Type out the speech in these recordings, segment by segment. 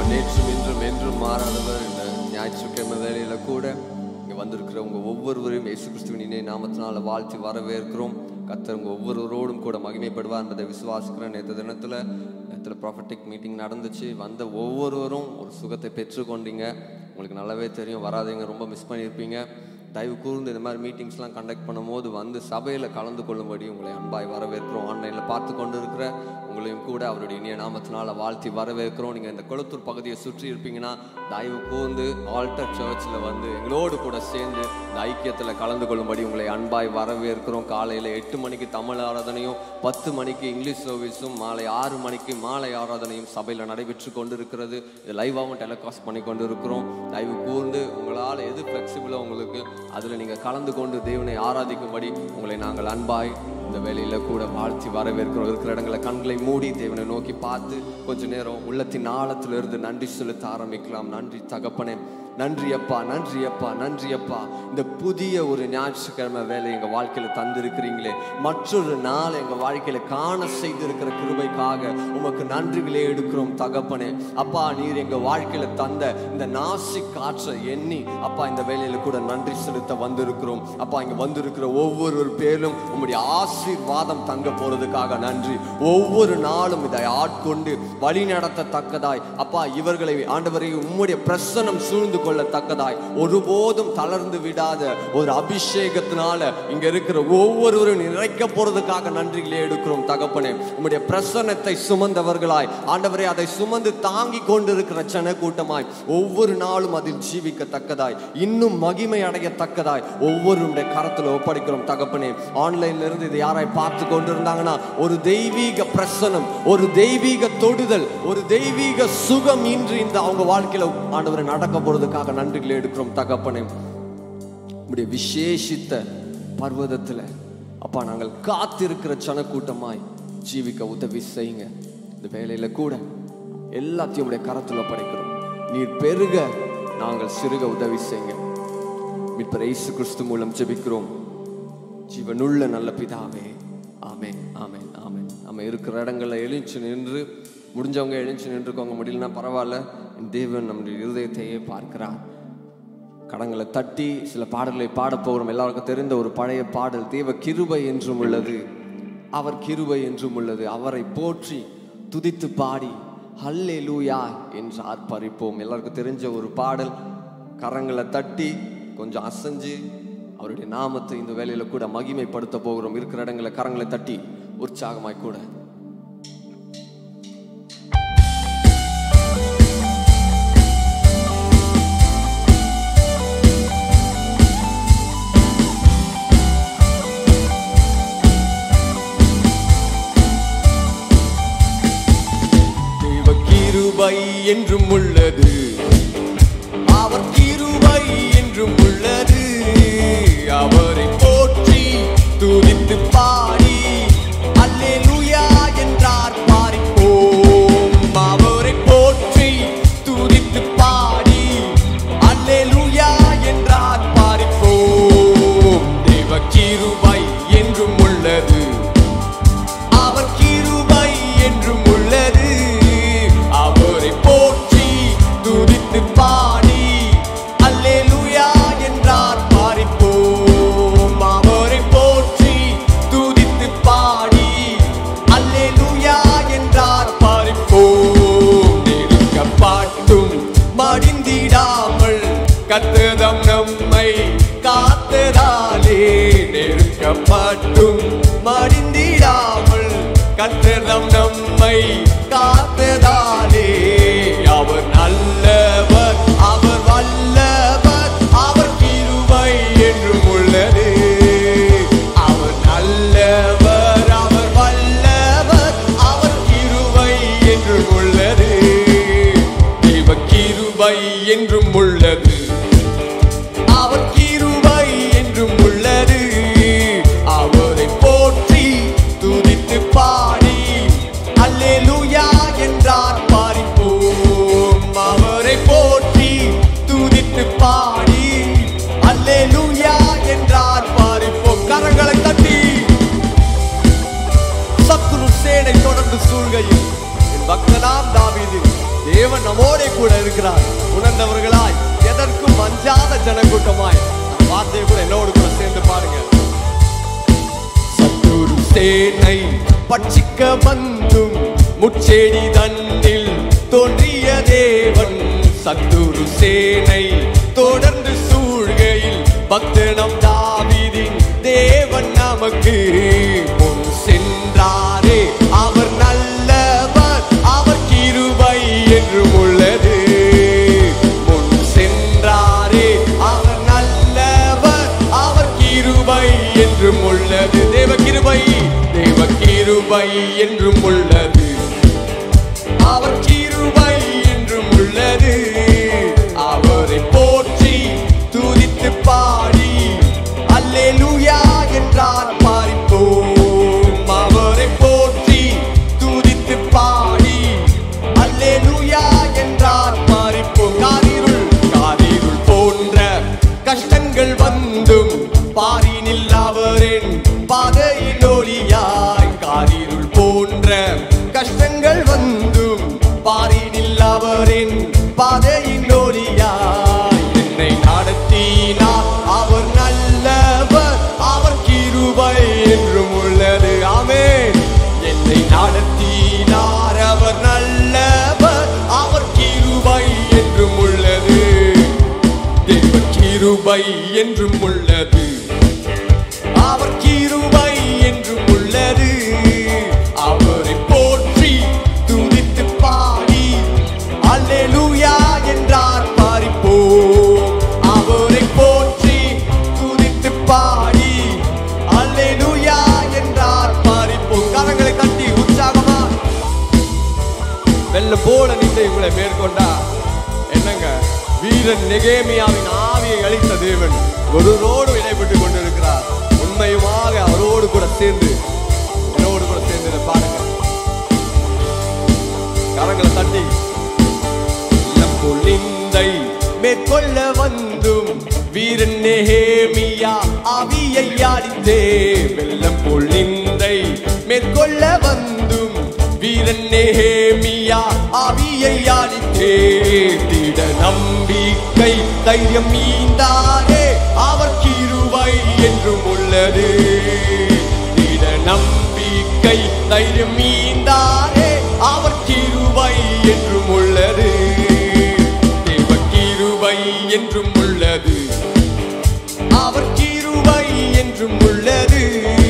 நேற்றும் இன்றும் என்றும் மாறாதவர் இந்த ஞாயிற்றுக்கிழமை வேலையில கூட இங்க வந்திருக்கிற உங்க ஒவ்வொருவரையும் இயேசு கிறிஸ்துவின் இணைய நாமத்தினால வாழ்த்தி வரவேற்கிறோம் கர்த்தர் உங்க ஒவ்வொருவரோடும் கூட மகிமைப்படுவார் என்பதை விசுவாசிக்கிறேன் நேற்று தினத்துல நேற்று ப்ராஃபட்டிக் மீட்டிங் நடந்துச்சு வந்த ஒவ்வொருவரும் ஒரு சுகத்தை பெற்றுக்கொண்டீங்க உங்களுக்கு நல்லாவே தெரியும் வராதவங்க ரொம்ப மிஸ் பண்ணியிருப்பீங்க தயவு கூர்ந்து இந்த மாதிரி மீட்டிங்ஸ்லாம் கண்டக்ட் பண்ணும்போது வந்து சபையில் கலந்து கொள்ளும்படி உங்களை அன்பாய் வரவேற்கிறோம் ஆன்லைனில் பார்த்து கொண்டு இருக்கிற உங்களையும் கூட அவருடைய இனிய நாமத்தினால வாழ்த்தி வரவேற்கிறோம் நீங்கள் இந்த கொளத்தூர் பகுதியை சுற்றி இருப்பீங்கன்னா தயவு கூர்ந்து ஆல்டர் சர்ச்சில் வந்து எங்களோடு கூட சேர்ந்து இந்த ஐக்கியத்தில் கலந்து கொள்ளும்படி உங்களை அன்பாய் வரவேற்கிறோம் காலையில் எட்டு மணிக்கு தமிழ் ஆராதனையும் பத்து மணிக்கு இங்கிலீஷ் சர்வீஸும் மாலை ஆறு மணிக்கு மாலை ஆராதனையும் சபையில் நடைபெற்று கொண்டு இருக்கிறது இது லைவாகவும் டெலிகாஸ்ட் பண்ணி கொண்டு இருக்கிறோம் தயவு கூர்ந்து உங்களால் எது ஃப்ளெக்சிபிளாக உங்களுக்கு அதில் நீங்கள் கலந்து கொண்டு தேவனை ஆராதிக்கும்படி உங்களை நாங்கள் அன்பாய் இந்த வேலையில் கூட வாழ்த்தி வரவேற்கிறோம் இருக்கிற இடங்களை கண்களை மூடி தேவனை நோக்கி பார்த்து கொஞ்ச நேரம் உள்ளத்தின் ஆழத்திலிருந்து நன்றி செலுத்த ஆரம்பிக்கலாம் நன்றி தகப்பனே நன்றி அப்பா நன்றி அப்பா நன்றி அப்பா இந்த புதிய ஒரு ஞாயிற்றுக்கிழமை வேலை எங்கள் வாழ்க்கையில் தந்திருக்கிறீங்களே மற்றொரு நாள் எங்கள் வாழ்க்கையில் காண செய்திருக்கிற கிருபைக்காக உமக்கு நன்றிகளே எடுக்கிறோம் தகப்பனே அப்பா நீர் எங்கள் வாழ்க்கையில் தந்த இந்த நாசி காற்றை எண்ணி அப்பா இந்த வேலையில் கூட நன்றி செலுத்த வந்திருக்கிறோம் அப்பா இங்கே வந்திருக்கிற ஒவ்வொரு பேரும் உம்முடைய ஆசீர்வாதம் தங்க போறதுக்காக நன்றி ஒவ்வொரு நாளும் இதை ஆட்கொண்டு வழி நடத்தத்தக்கதாய் அப்பா இவர்களை ஆண்டவரை உம்முடைய பிரசனம் சூழ்ந்து கொள்ளத்தக்கதாய் ஒருபோதும் தளர்ந்து விடாத ஒரு அபிஷேகத்தினால இங்க இருக்கிற ஒவ்வொருவரும் நிறைக்க போறதுக்காக நன்றிகளே எடுக்கிறோம் தகப்பனே உம்முடைய பிரசன்னத்தை சுமந்தவர்களாய் ஆண்டவரே அதை சுமந்து தாங்கி கொண்டிருக்கிற ஜன கூட்டமாய் ஒவ்வொரு நாளும் அதில் ஜீவிக்கத்தக்கதாய் இன்னும் மகிமை அடையத்தக்கதாய் ஒவ்வொருடைய கரத்துல ஒப்படைக்கிறோம் தகப்பனே ஆன்லைன்ல இருந்து இது யாராய் பார்த்து கொண்டிருந்தாங்கன்னா ஒரு தெய்வீக பிரசனம் ஒரு தெய்வீக தொடுதல் ஒரு தெய்வீக சுகம் இன்று இந்த அவங்க வாழ்க்கையில ஆண்டவரை நடக்க போறதுக்காக நன்றிகளை எடுக்கிறோம் தகப்பனே உடைய விசேஷித்த பர்வதத்துல அப்பா நாங்கள் காத்திருக்கிற ஜனக்கூட்டமாய் ஜீவிக்க உதவி செய்யுங்க இந்த வேலையில கூட எல்லாத்தையும் உடைய கரத்துல படைக்கிறோம் நீர் பெருக நாங்கள் சிறுக உதவி செய்யுங்க மீட்பர் இயேசு கிறிஸ்து மூலம் ஜெபிக்கிறோம் ஜீவனுள்ள நல்ல பிதாவே ஆமென் ஆமென் ஆமென் நம்ம இருக்கிற இடங்கள்ல எழுந்து நின்று முடிஞ்சவங்க எழுந்து நின்றுக்கோங்க முடியலன்னா பரவாயில்ல என் தேவன் நம்முடைய இருதயத்தையே பார்க்கிறார் கடங்களை தட்டி சில பாடல்களை பாடப் போகிறோம் எல்லாருக்கும் தெரிந்த ஒரு பழைய பாடல் தேவ கிருபை என்றும் உள்ளது அவர் கிருபை என்றும் உள்ளது அவரை போற்றி துதித்து பாடி ஹல்லே லூயா என்று ஆர்ப்பரிப்போம் எல்லாருக்கும் தெரிஞ்ச ஒரு பாடல் கரங்களை தட்டி கொஞ்சம் அசைஞ்சு அவருடைய நாமத்தை இந்த வேலையில கூட மகிமைப்படுத்த போகிறோம் இருக்கிற இடங்களை கரங்களை தட்டி உற்சாகமாய் கூட தேவ கிருபை என்றும் உள்ளது அவர் கிருபை என்றும் உள்ளது அவரை போற்றி துதித்து பாடி அல்லேலூயா என்றார் பாரிப்போம் அவரை போற்றி துதித்து பாடி அல்லேலூயா என்றார் பாரிப்போம் தேவ கிருபை என்றும் உள்ளது அவர் கிருபை என்றும் உள்ளது அவரை போற்றி துதித்து பாடி அல்லேலூயா என்றார் பாரிப்போம் அவரை போற்றி துதித்து பாடி அல்லேலூயா என்றார் பாரிப்போம் நெருக்கப்பாட்டும் மடிந்திடாமல் கத்ததம் நம்மை காத்ததாலே நெருக்கப்பட்டும் மடிந்திடாமல் கத்ததம் நம்மை காத்ததாலே அவர் நல்லவர் அவர் வல்லவர் அவர் கிருபை என்றும் உள்ளது அவர் நல்லவர் அவர் வல்லவர் அவர் கிருபை என்றும் உள்ளது தேவ கிருபை என்றும் உள்ளது அவர் கிருபை என்றும் உள்ளது அவரை போற்றி துதித்து பாடி அல்லேலூயா என்றார் பாரிப்போம் அவரை போற்றி துதித்து பாடி அல்லேலூயா என்றார் பாரிப்போம் கரங்களை தட்டி சத்துரு சேனை தொடர்ந்து சூழ்கையில் என் பக்தனாம் தாவீது தேவன் நம்மோடே கூட இருக்கிறார் உணர்ந்தவர்களாய் எதற்கும் அஞ்சாத ஜனக்கூட்டமாய் அந்த வார்த்தையை கூட என்னோடு கூட சேர்ந்து பாருங்க சத்துரு சேனை பட்சிக்க வந்தும் முச்செடி தன்னில் தோன்றிய தேவன் சத்துரு சேனை தொடர்ந்து சூழ்கையில் பக்தனம் தாவீதின் தேவன் நமக்கு முன் சென்றாரே அவர் நல்லவர் அவர் கிருபை என்றும் உள்ளது முன் சென்றாரே அவர் நல்லவர் அவர் கிருபை என்றும் உள்ளது தேவ கிருபை தேவ கிருபை என்றும் உள்ளது அவர் கிருபை என்றும் உள்ளது அவரை போற்றி துதித்து பாடி அல்லேலூயா என்றார் பாரிப்போம் அவரை போற்றி துதித்து பாடி அல்லேலூயா என்றார் பாரிப்போம் காரிருள் காரிருள் போன்ற கஷ்டங்கள் வந்தும் பாரினில் அவரின் பாதையில் ஒளியாய் காரிருள் போன்ற கஷ்டங்கள் வந்தும் பாரினில் அவரின் பாதையில் ஒளியாய் என்னை நடத்தினார் அவர் நல்லவர் அவர் கிருபை என்றும் உள்ளது ஆமென் என்னை நடத்தினார் அவர் நல்லவர் அவர் கிருபை என்றும் உள்ளது தேவ கிருபை என்றும் உள்ளது அவர் கிருபை என்றும் உள்ளது அவரை போற்றி துதித்து பாடி அல்லேலூயா என்றார் பாரிப்போம் அவரை போற்றி துதித்து பாடி அல்லேலூயா என்றார் பாரிப்போம் கரங்களை கட்டி உற்சாகமா வெள்ள போல நின்று உங்களை மேற்கொண்டா என்னங்க வீரன் நெகேமியாவின் ஆவியை அளித்த தேவன் ஒருவரோடு இடைப்பட்டு கொண்டிருக்கிறார் உண்மையுமாக அவரோடு கூட சேர்ந்து என்னோடு கூட சேர்ந்து இதை பாருங்க கரங்களை தட்டி பொழிந்தை மேற்கொள்ள வந்தும் வீரன் நெகேமியா ஆவியை அளித்தே வெள்ளம் பொழிந்தை மேற்கொள்ள வந்தும் வீரன் நெகேமியா ஆவியை அளித்தே திட நம்பிக்கை தைரியம் மீண்டானே அவர் கிருபை என்றும் உள்ளது திட நம்பிக்கை தைரியம் மீண்டானே அவர் கிருபை என்றும் உள்ளது தேவ கிருபை என்றும் உள்ளது அவர் கிருபை என்றும் உள்ளது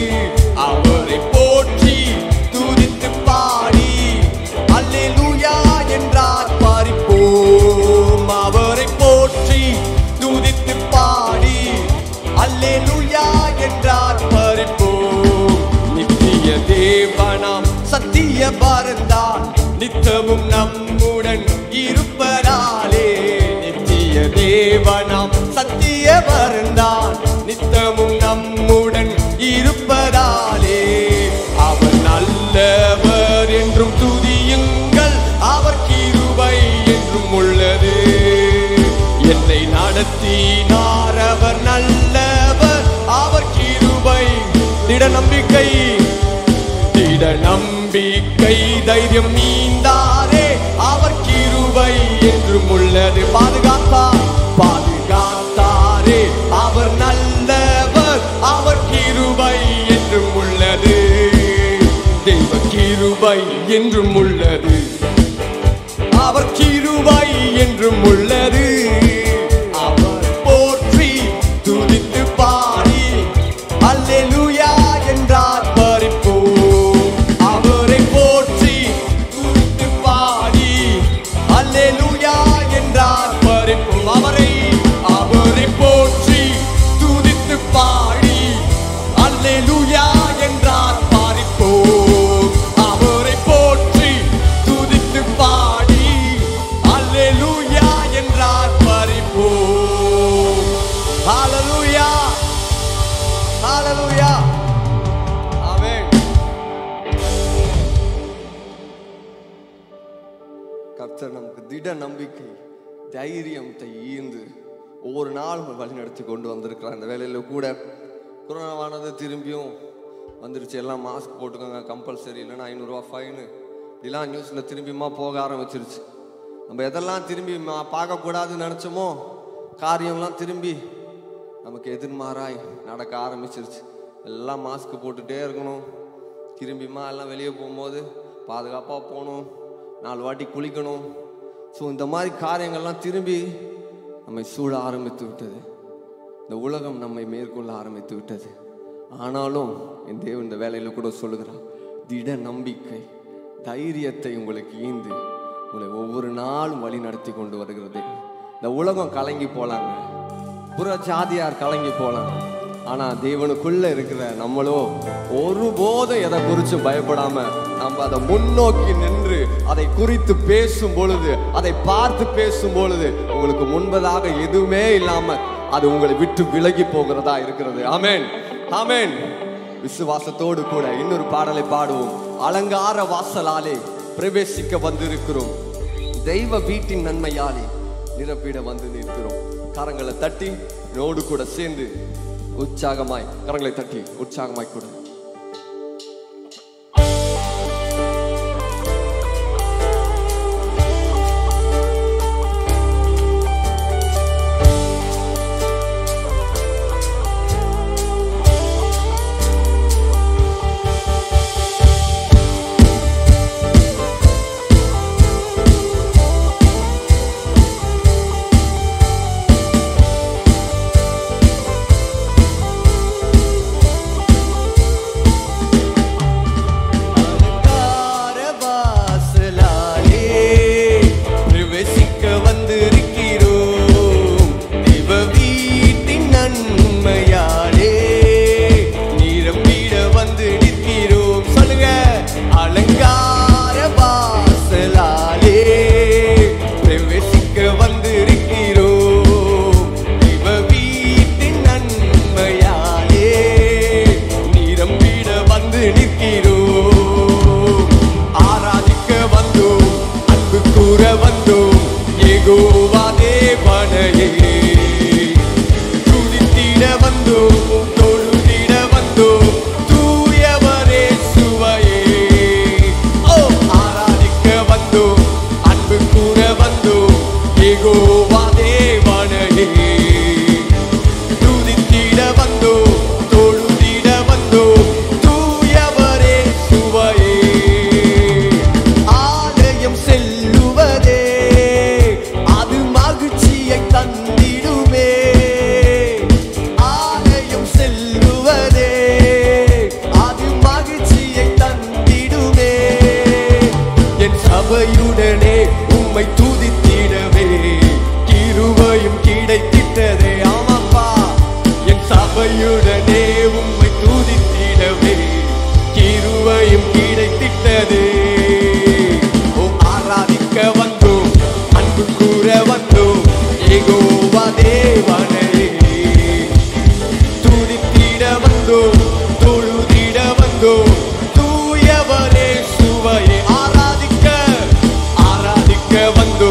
அவரை போற்றி துதித்து பாடி அல்லேலூயா என்றார் பாரிப்போம் அவரை போற்றி துதித்து பாடி அல்லேலூயா என்றார் பாரிப்போம் நித்திய தேவனாம் சத்திய பரந்தான் நித்தமும் நம்முடன் இருப்பதாலே நித்திய தேவனாம் சத்திய பரந்தான் நித்தமும் நம்முடன் இருப்பதாலே அவர் நல்லவர் என்றும் துதியுங்கள் அவர் கிருபை என்றும் உள்ளது என்னை நடத்தினார் அவர் நல்லவர் அவர் கிருபை திட நம்பிக்கை திட நம்பிக்கை தைரியம் நீந்தாரே அவர் கிருபை என்றும் உள்ளது பாதுகாத்தார் பாதுகாத்தாரே அவர் நல்லவர் அவர் கிருபை என்றும் உள்ளது தெய்வ கிருபை என்றும் உள்ளது அவர் கிருபை என்றும் உள்ளது அவர் போற்றி துதித்து பாடி அல்லேலூயா என்றார் பறிப்போம் அவரை போற்றி துதித்து பாடி அல்லேலூயா என்றார் பறிப்போம் அவரை அவரை போற்றி துதித்து பாடி அல்லேலூயா என்றார் பாரிப்போம் அவரை போற்றி துதித்து பாடி அல்லேலூயா என்றார் பாரிப்போம் ஹalleluya ஹalleluya ஆமென் கர்த்தர் நமக்கு திட நம்பிக்கை தைரியத்தை ஈர்ந்து ஒவ்வொரு நாளும் வழி நடத்தி கொண்டு வந்திருக்கிறார் அந்த வேலையில கூட கொரோனாவானது திரும்பியும் வந்துருச்சு எல்லாம் மாஸ்க் போட்டுக்கோங்க கம்பல்சரி இல்லைன்னா ஐநூறுரூவா ஃபைனு இப்படிலாம் நியூஸில் திரும்பியுமா போக ஆரம்பிச்சிருச்சு நம்ம எதெல்லாம் திரும்பி ம- பார்க்கக்கூடாதுன்னு நினச்சோமோ காரியம்லாம் திரும்பி நமக்கு எதிர்மாறாய் நடக்க ஆரம்பிச்சிருச்சு எல்லாம் மாஸ்க் போட்டுட்டே இருக்கணும் திரும்பிமா எல்லாம் வெளியே போகும்போது பாதுகாப்பாக போகணும் நாலு வாட்டி குளிக்கணும் ஸோ இந்த மாதிரி காரியங்கள்லாம் திரும்பி நம்மை சூழ ஆரம்பித்து விட்டது இந்த உலகம் நம்மை மேற்கொள்ள ஆரம்பித்து விட்டது ஆனாலும் என் தேவன் இந்த வேலையில் கூட சொல்லுகிறார் திட நம்பிக்கை தைரியத்தை உங்களுக்கு ஈந்து உங்களை ஒவ்வொரு நாளும் வழி நடத்தி கொண்டு வருகிறது இந்த உலகம் கலங்கி போலாங்க புற ஜாதியார் கலங்கி போலாம் ஆனா தேவனுக்குள்ள இருக்கிற நம்மளோ ஒருபோதும் எதை குறித்து பயப்படாம நம்ம அதை முன்னோக்கி நின்று அதை குறித்து பேசும் பொழுது அதை பார்த்து பேசும் பொழுது உங்களுக்கு முன்பதாக எதுவுமே இல்லாம அது உங்களை விட்டு விலகி போகிறதா இருக்கிறது ஆமென் ஆமென் விசுவாசத்தோடு கூட இன்னொரு பாடலை பாடுவோம் அலங்கார வாசலாலே பிரவேசிக்க வந்திருக்கிறோம் தெய்வ வீட்டின் நன்மையாலே நிரப்பிட வந்து நிற்கிறோம் கரங்களை தட்டி நோடு கூட சேர்ந்து உற்சாகமாய் கரங்களை தட்டி உற்சாகமாய் கூட அலங்கார வாசலாலே பிரவேசிக்க வந்திருக்கிறோம் தேவ வீட்டின் நன்மையாலே நிரம்பிட வந்து நிற்கிறோம் சொல்லுங்க அலங்கார வாசலாலே பிரவேசிக்க வந்திருக்கிறோம் தேவ வீட்டின் நன்மையாலே நிரம்பிட வந்து நிற்கிறோம் ஆராதிக்க வந்தோம் அன்பு கூற வந்தோம் ஏகோவா தேவனையே துதித்திட வந்தோம் தொழுதிட வந்தோம் தூயவரே சுவையே ஓ ஆராதிக்க வந்தோம் அன்பு கூற வந்தோம் ஏகோவா தேவனையே துதித்திட வந்தோம் தொழுதிட வந்தோம் தூயவரே சுவையே ஆலயம் செல்லுவதே அது மகிழ்ச்சியை தந்திடுமே ஆலயம் செல்லுவதே அது மகிழ்ச்சியை தந்திடுமே என் சபையுடனே உம்மை துதித்திடவே கிருபையும் கிடைத்திட்டதே ஆமாப்பா என் சபையுடனே உம்மை துதித்திடவே கிருபையும் கிடைத்திட்டதே ஓ ஆராதிக்க வந்தோம் அன்பு கூற வந்தோம் ஏகோவா தேவனே துதித்திட வந்தோம் தொழுதிட வந்தோம் தூயவரே சுவையை ஆராதிக்க ஆராதிக்க வந்தோம்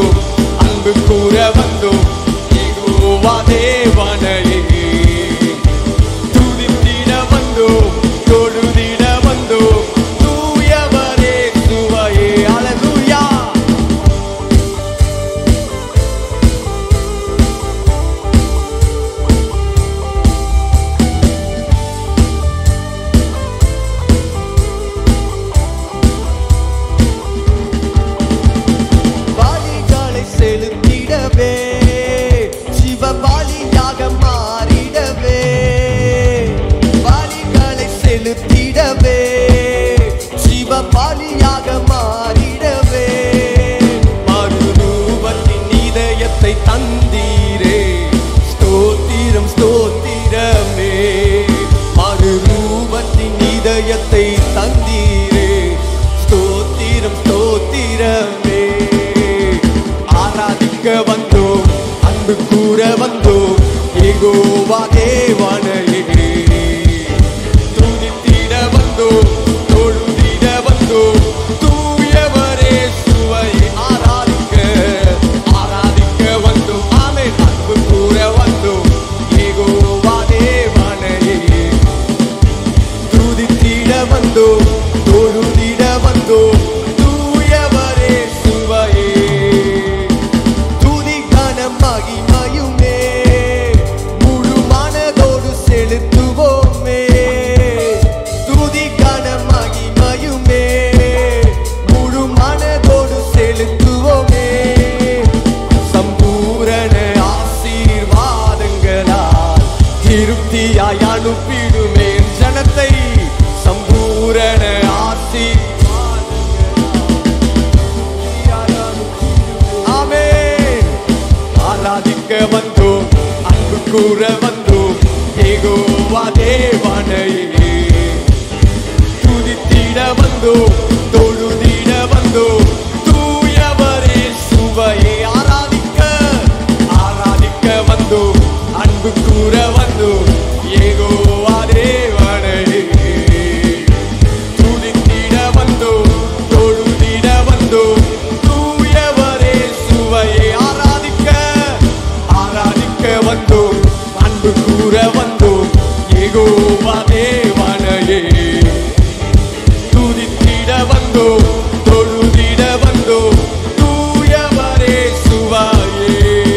ஆராதிக்க வந்தோம் அன்பு கூற வந்தோம் ஏகோவா தேவானையே துதித்திட வந்தோம் தொழுதிட வந்தோம் தூயவரே சுவையை ஆராதிக்க ஆராதிக்க வந்தோம் அன்பு கூற வந்தோம் ஏகோவா தேவனையே துதித்திட வந்தோம் தொழுதிட வந்தோம் தூயவரே சுவையை ஆராதிக்க ஆராதிக்க வந்தோம் அன்பு கூற வந்தோம் ஏகோவா தேவனையே துதித்திட வந்தோம் தொழுதிட வந்தோம் தூயவரே சுவாயே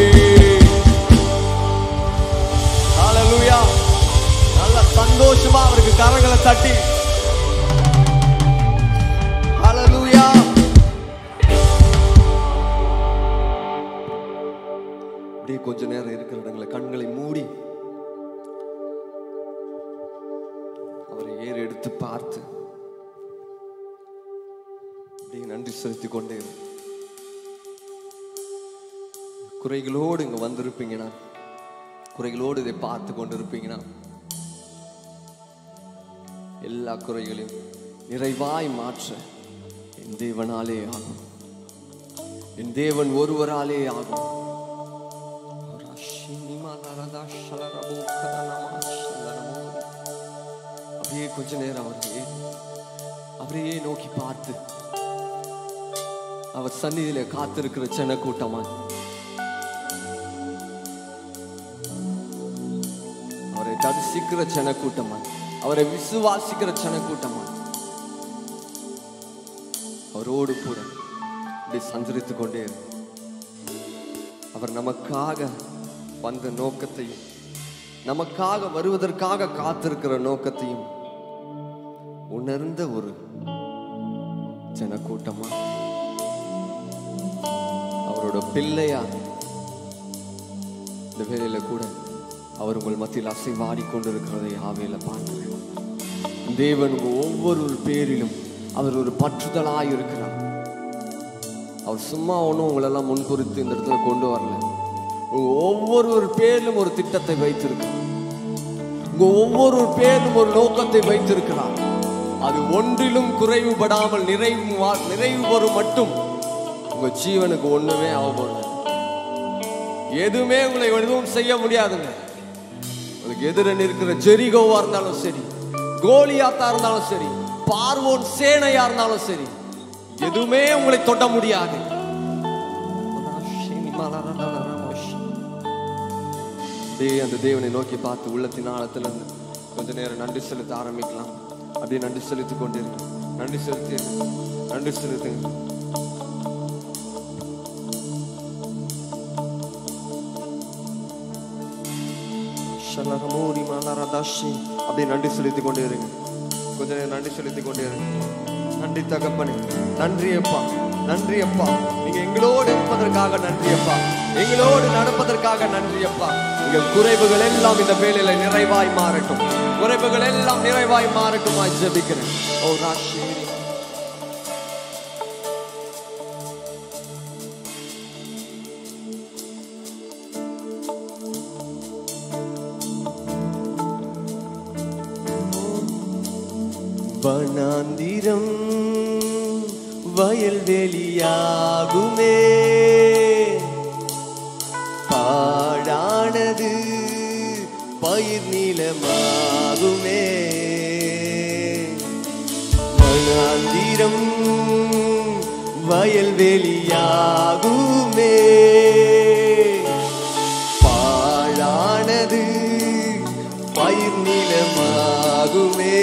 ஹalleluya நல்ல சந்தோஷமா அவருக்கு கரங்களை தட்டி ஹalleluya அப்படியே கொஞ்ச நேரம் இருக்கிற இடங்களை கண்களை மூடி அவரை ஏறு எடுத்து பார்த்து அப்படியே நன்றி செலுத்திக் கொண்டே இரு. குறைகளோடு இங்க வந்திருப்பீங்கன்னா குறைகளோடு இதை பார்த்து கொண்டிருப்பீங்கன்னா எல்லா குறைகளையும் நிறைவாய் மாற்ற என் தேவனாலே ஆகும் என் தேவன் ஒருவராலே ஆகும் அப்படியே கொஞ்ச நேரம் அவரையே அவரையே நோக்கி பார்த்து அவர் சந்நிதியில காத்திருக்கிற சென்ன கூட்டமா அவரை தரிசிக்கிற சென்ன கூட்டமா அவரை விசுவாசிக்கிற சென்ன கூட்டமா அவரோடு கூட இப்படி சஞ்சரித்துக் கொண்டே இரு. அவர் நமக்காக வந்த நோக்கத்தையும் நமக்காக வருவதற்காக காத்திருக்கிற நோக்கத்தையும் உணர்ந்த ஒரு ஜனக்கூட்டமா அவரோட பிள்ளையா இந்த வேலையில கூட அவர் உங்கள் மத்தியில் அசைவாடி கொண்டிருக்கிறதை ஆவையில பார்க்கிறேன் தேவன் உங்க ஒவ்வொரு பேரிலும் அவர் ஒரு பற்றுதலாய் இருக்கிறார் அவர் சும்மா ஒன்றும் உங்களெல்லாம் முன்குறித்து இந்த இடத்துல கொண்டு வரல உங்க ஒவ்வொரு பேரிலும் ஒரு திட்டத்தை வைத்திருக்கிறார் உங்க ஒவ்வொரு பேரிலும் ஒரு நோக்கத்தை வைத்திருக்கிறார் அது ஒன்றிலும் குறைவுபடாமல் நிறைவு வா- நிறைவு வரும் மட்டும் உங்க ஜீவனுக்கு ஒண்ணுமே ஆகப்போறது எதுவுமே உங்களை எதுவும் செய்ய முடியாதுங்க உங்களுக்கு எதிர நிற்கிற ஜெரிகோவா இருந்தாலும் சரி கோலியாத்தா இருந்தாலும் சரி பார்வோன் சேனையா இருந்தாலும் சரி எதுவுமே உங்களை தொட முடியாது அப்படியே அந்த தேவனை நோக்கி பார்த்து உள்ளத்தின் ஆழத்துல இருந்து கொஞ்ச நேரம் நன்றி செலுத்த ஆரம்பிக்கலாம் அப்படியே நன்றி செலுத்தி கொண்டிருங்க நன்றி செலுத்தி நன்றி செலுத்துங்க ஷலரமோடி மலரதாஷி அப்படியே நன்றி செலுத்தி கொண்டே இருங்க கொஞ்ச நேரம் நன்றி செலுத்தி கொண்டே இருங்க நன்றி தகப்பனே நன்றி அப்பா நன்றி அப்பா நீங்க எங்களோடு இருப்பதற்காக நன்றி அப்பா எங்களோடு நடப்பதற்காக நன்றி அப்பா எங்கள் குறைவுகள் எல்லாம் இந்த வேலையில நிறைவாய் மாறட்டும் குறைவுகள் எல்லாம் நிறைவாய் மாறட்டுமா ஜெபிக்கிறேன் ஓ ராஷி வனாந்திரம் வயல்வெளியாகுமே பாழானது பயிர் நிலமாகுமே வனாந்திரம் வயல்வெளியாகுமே பாழானது பயிர் நிலமாகுமே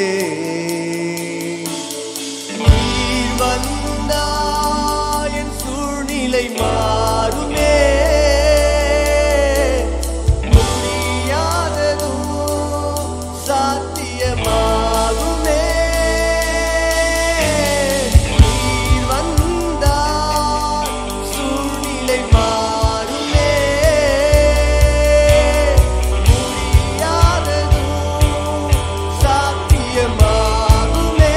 நீர் வந்தால் என் சூழ்நிலை மாறுமே முடியாததும் சாத்தியமாகுமே நீர் வந்தால் சூழ்நிலை மாறுமே முடியாததும் சாத்தியமாகுமே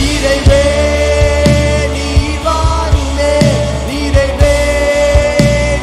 நிறைவே நீ வாருமே நிறைவே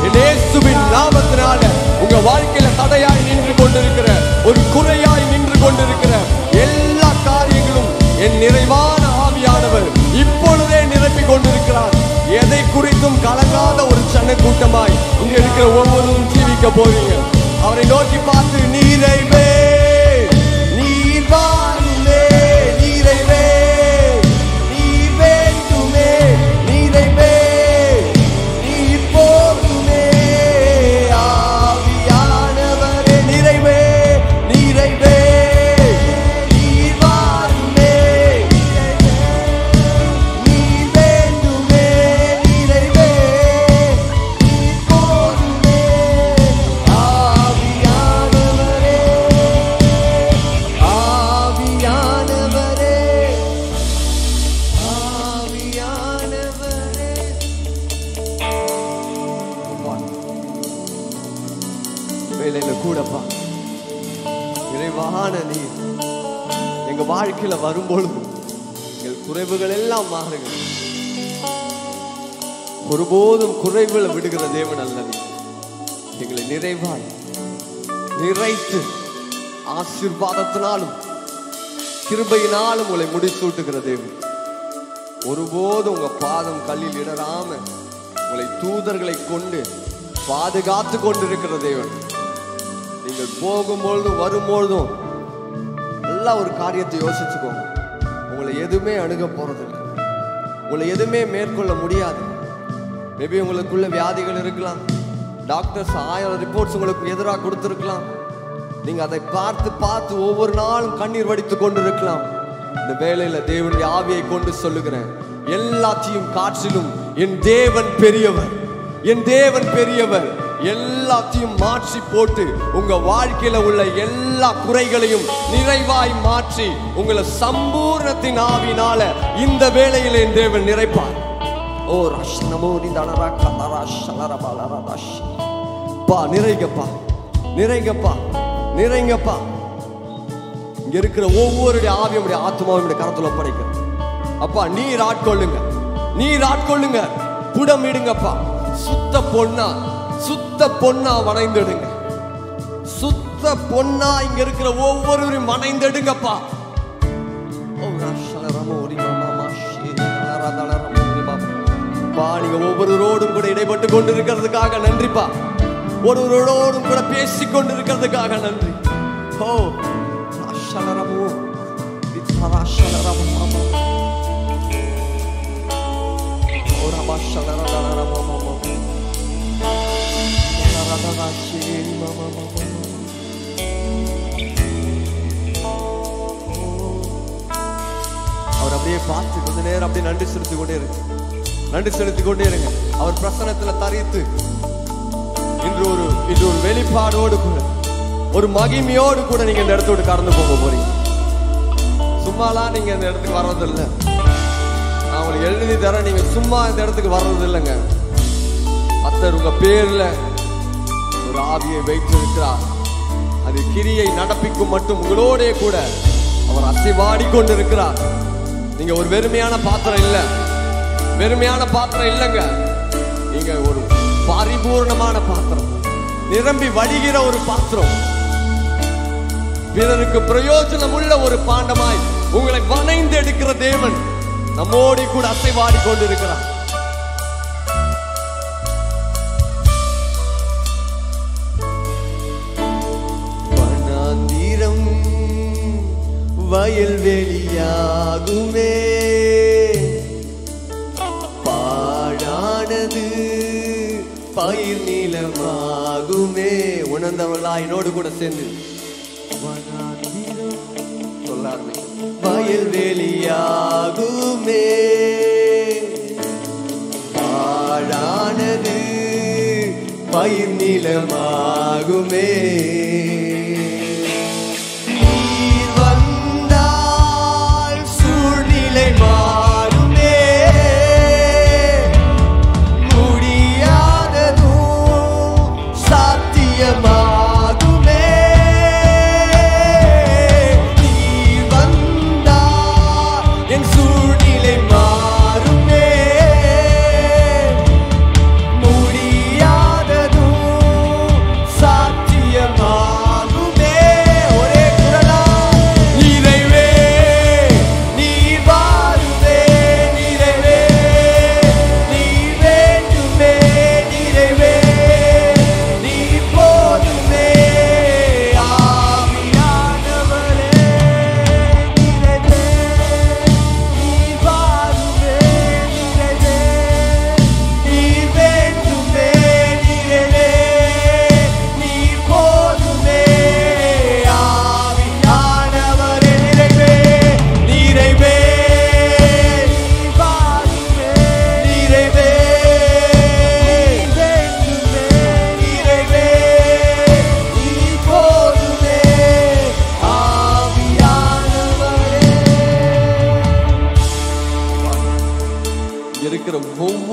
என் இயேசுவின் நாமத்தினால உங்க வாழ்க்கையில தடையாய் நின்று கொண்டிருக்கிற ஒரு குறையாய் நின்று கொண்டிருக்கிற எல்லா காரியங்களும் என் நிறைவான ஆவியானவர் இப்பொழுதே நிரப்பிக் கொண்டிருக்கிறார் எதை குறித்தும் கலங்காத ஒரு சன கூட்டமாய் இங்க இருக்கிற ஒவ்வொருவரும் ஜீவிக்க போறீங்க அவரை நோக்கி பார்த்து நீரைவே நீர் வாருமே நீரைவே நீர் வேண்டுமே நீரைவே நீர் போதுமே ஆவியானவரே நிறைவே நிறைவே நீர் வாருமே நீர் வேண்டுமே நிறைவே நீர் போதுமே ஆவியானவரே ஆவியானவரே ஆவியானவரே வேலையில கூடப்பா நிறைவான நீர் எங்க வாழ்க்கையில வரும்பொழுது எங்கள் குறைவுகள் எல்லாம் மாறுங்க ஒருபோதும் குறைவுகளை விடுகிற தேவன் அல்ல நீர். எங்களை நிறைவாய் நிறைத்து ஆசீர்வாதத்தினாலும் கிருபையினாலும் உங்களை முடிசூட்டுகிற தேவன் ஒருபோதும் உங்க பாதம் கல்லில் இடராம உங்களை தூதர்களை கொண்டு பாதுகாத்து கொண்டிருக்கிற தேவன் நீங்கள் போகும்பொழுதும் வரும்பொழுதும் நல்லா ஒரு காரியத்தை யோசிச்சுக்கோங்க உங்களை எதுவுமே அணுக போறதில்லை உங்களை எதுவுமே மேற்கொள்ள முடியாது மேபி உங்களுக்குள்ள வியாதிகள் இருக்கலாம் டாக்டர்ஸ் ஆயிரம் ரிப்போர்ட்ஸ் உங்களுக்கு எதிராக கொடுத்துருக்கலாம் நீங்க அதை பார்த்து பார்த்து ஒவ்வொரு நாளும் கண்ணீர் வடித்து கொண்டு இருக்கலாம் இந்த வேளையில தேவனுடைய ஆவியை கொண்டு சொல்லுகிறேன் எல்லாத்தையும் காற்றிலும் என் தேவன் பெரியவர் என் தேவன் பெரியவர் எல்லாத்தையும் மாற்றி போட்டு உங்க வாழ்க்கையில உள்ள எல்லா குறைகளையும் நிறைவாய் மாற்றி உங்களை சம்பூர்ணத்தின் ஆவினால இந்த வேளையில என் தேவன் நிறைப்பார் ஓ ரஷ் நமோ நிதனரா கதரா ஷலரா பலரா ரஷ் பா நிறைங்கப்பா நிறைங்கப்பா நிறைங்கப்பா இங்க இருக்கிற ஒவ்வொருடைய ஆவியுடைய ஆத்மாவுடைய கரத்துல ஒப்படைக்க அப்பா நீர் ஆட்கொள்ளுங்க நீர் ஆட்கொள்ளுங்க புடமிடுங்கப்பா சுத்த பொண்ணா சுத்த பொண்ணா வணைந்திடுங்க சுத்த பொண்ணா இங்க இருக்கிற ஒவ்வொருவரையும் வணைந்தெடுங்கப்பா ஓ ராஷலரமோ ரிமமா ஷீரி தலரதலரமோ ரிமமா. பா நீங்க ஒவ்வொருவரோடும் கூட இடைப்பட்டு கொண்டிருக்கிறதுக்காக நன்றிப்பா ஒருவரோடும் கூட பேசிக் கொண்டிருக்கிறதுக்காக நன்றி ஓ ராஷலரமோ ரித்தராஷலரமோ ஓ ரமாஷலரதலரமோ தலரதலஷீரி மம அவர் அப்படியே பார்த்து கொஞ்ச நேரம் அப்படியே நன்றி செலுத்தி கொண்டே இருங்க நன்றி செலுத்தி கொண்டே இருங்க அவர் பிரசனத்துல தரித்து இன்று ஒரு இன்று ஒரு வெளிப்பாடோடு கூட ஒரு மகிமையோடு கூட நீங்க இந்த இடத்தோடு கடந்து போக போறீங்க சும்மாலாம் நீங்க இந்த இடத்துக்கு வர்றதில்ல நான் உங்களுக்கு எழுதி தரேன் நீங்க சும்மா இந்த இடத்துக்கு வர்றது இல்லைங்க அத்தர் உங்க பேர்ல ஒரு ஆவியை வைத்திருக்கிறார் அது கிரியை நடப்பிக்கும் மட்டும் உங்களோடே கூட அவர் அசைவாடி கொண்டிருக்கிறார் நீங்க ஒரு வெறுமையான பாத்திரம் இல்ல வெறுமையான பாத்திரம் இல்லைங்க நீங்க ஒரு பரிபூர்ணமான பாத்திரம் நிரம்பி வழிகிற ஒரு பாத்திரம் பிறருக்கு பிரயோஜனம் உள்ள ஒரு பாண்டமாய் உங்களை வணைந்து எடுக்கிற தேவன் நம்மோடி கூட அசைவாடி கொண்டிருக்கிறார் வனாந்திரம் வயல்வெளியாகுமே பாழானது பயிர் நிலமாகுமே உணர்ந்தவர்களா என்னோடு கூட சேர்ந்து வனாந்திரம் சொல்லாருமே வயல்வெளியாகுமே பாழானது பயிர் நிலமாகுமே நீர் வந்தால் சூழ்நிலை மாறுமே முடியாததும் சாத்தியமாகுமே நீர் வந்தால் என் சூழ்நிலை மாறுமே முடியாததும்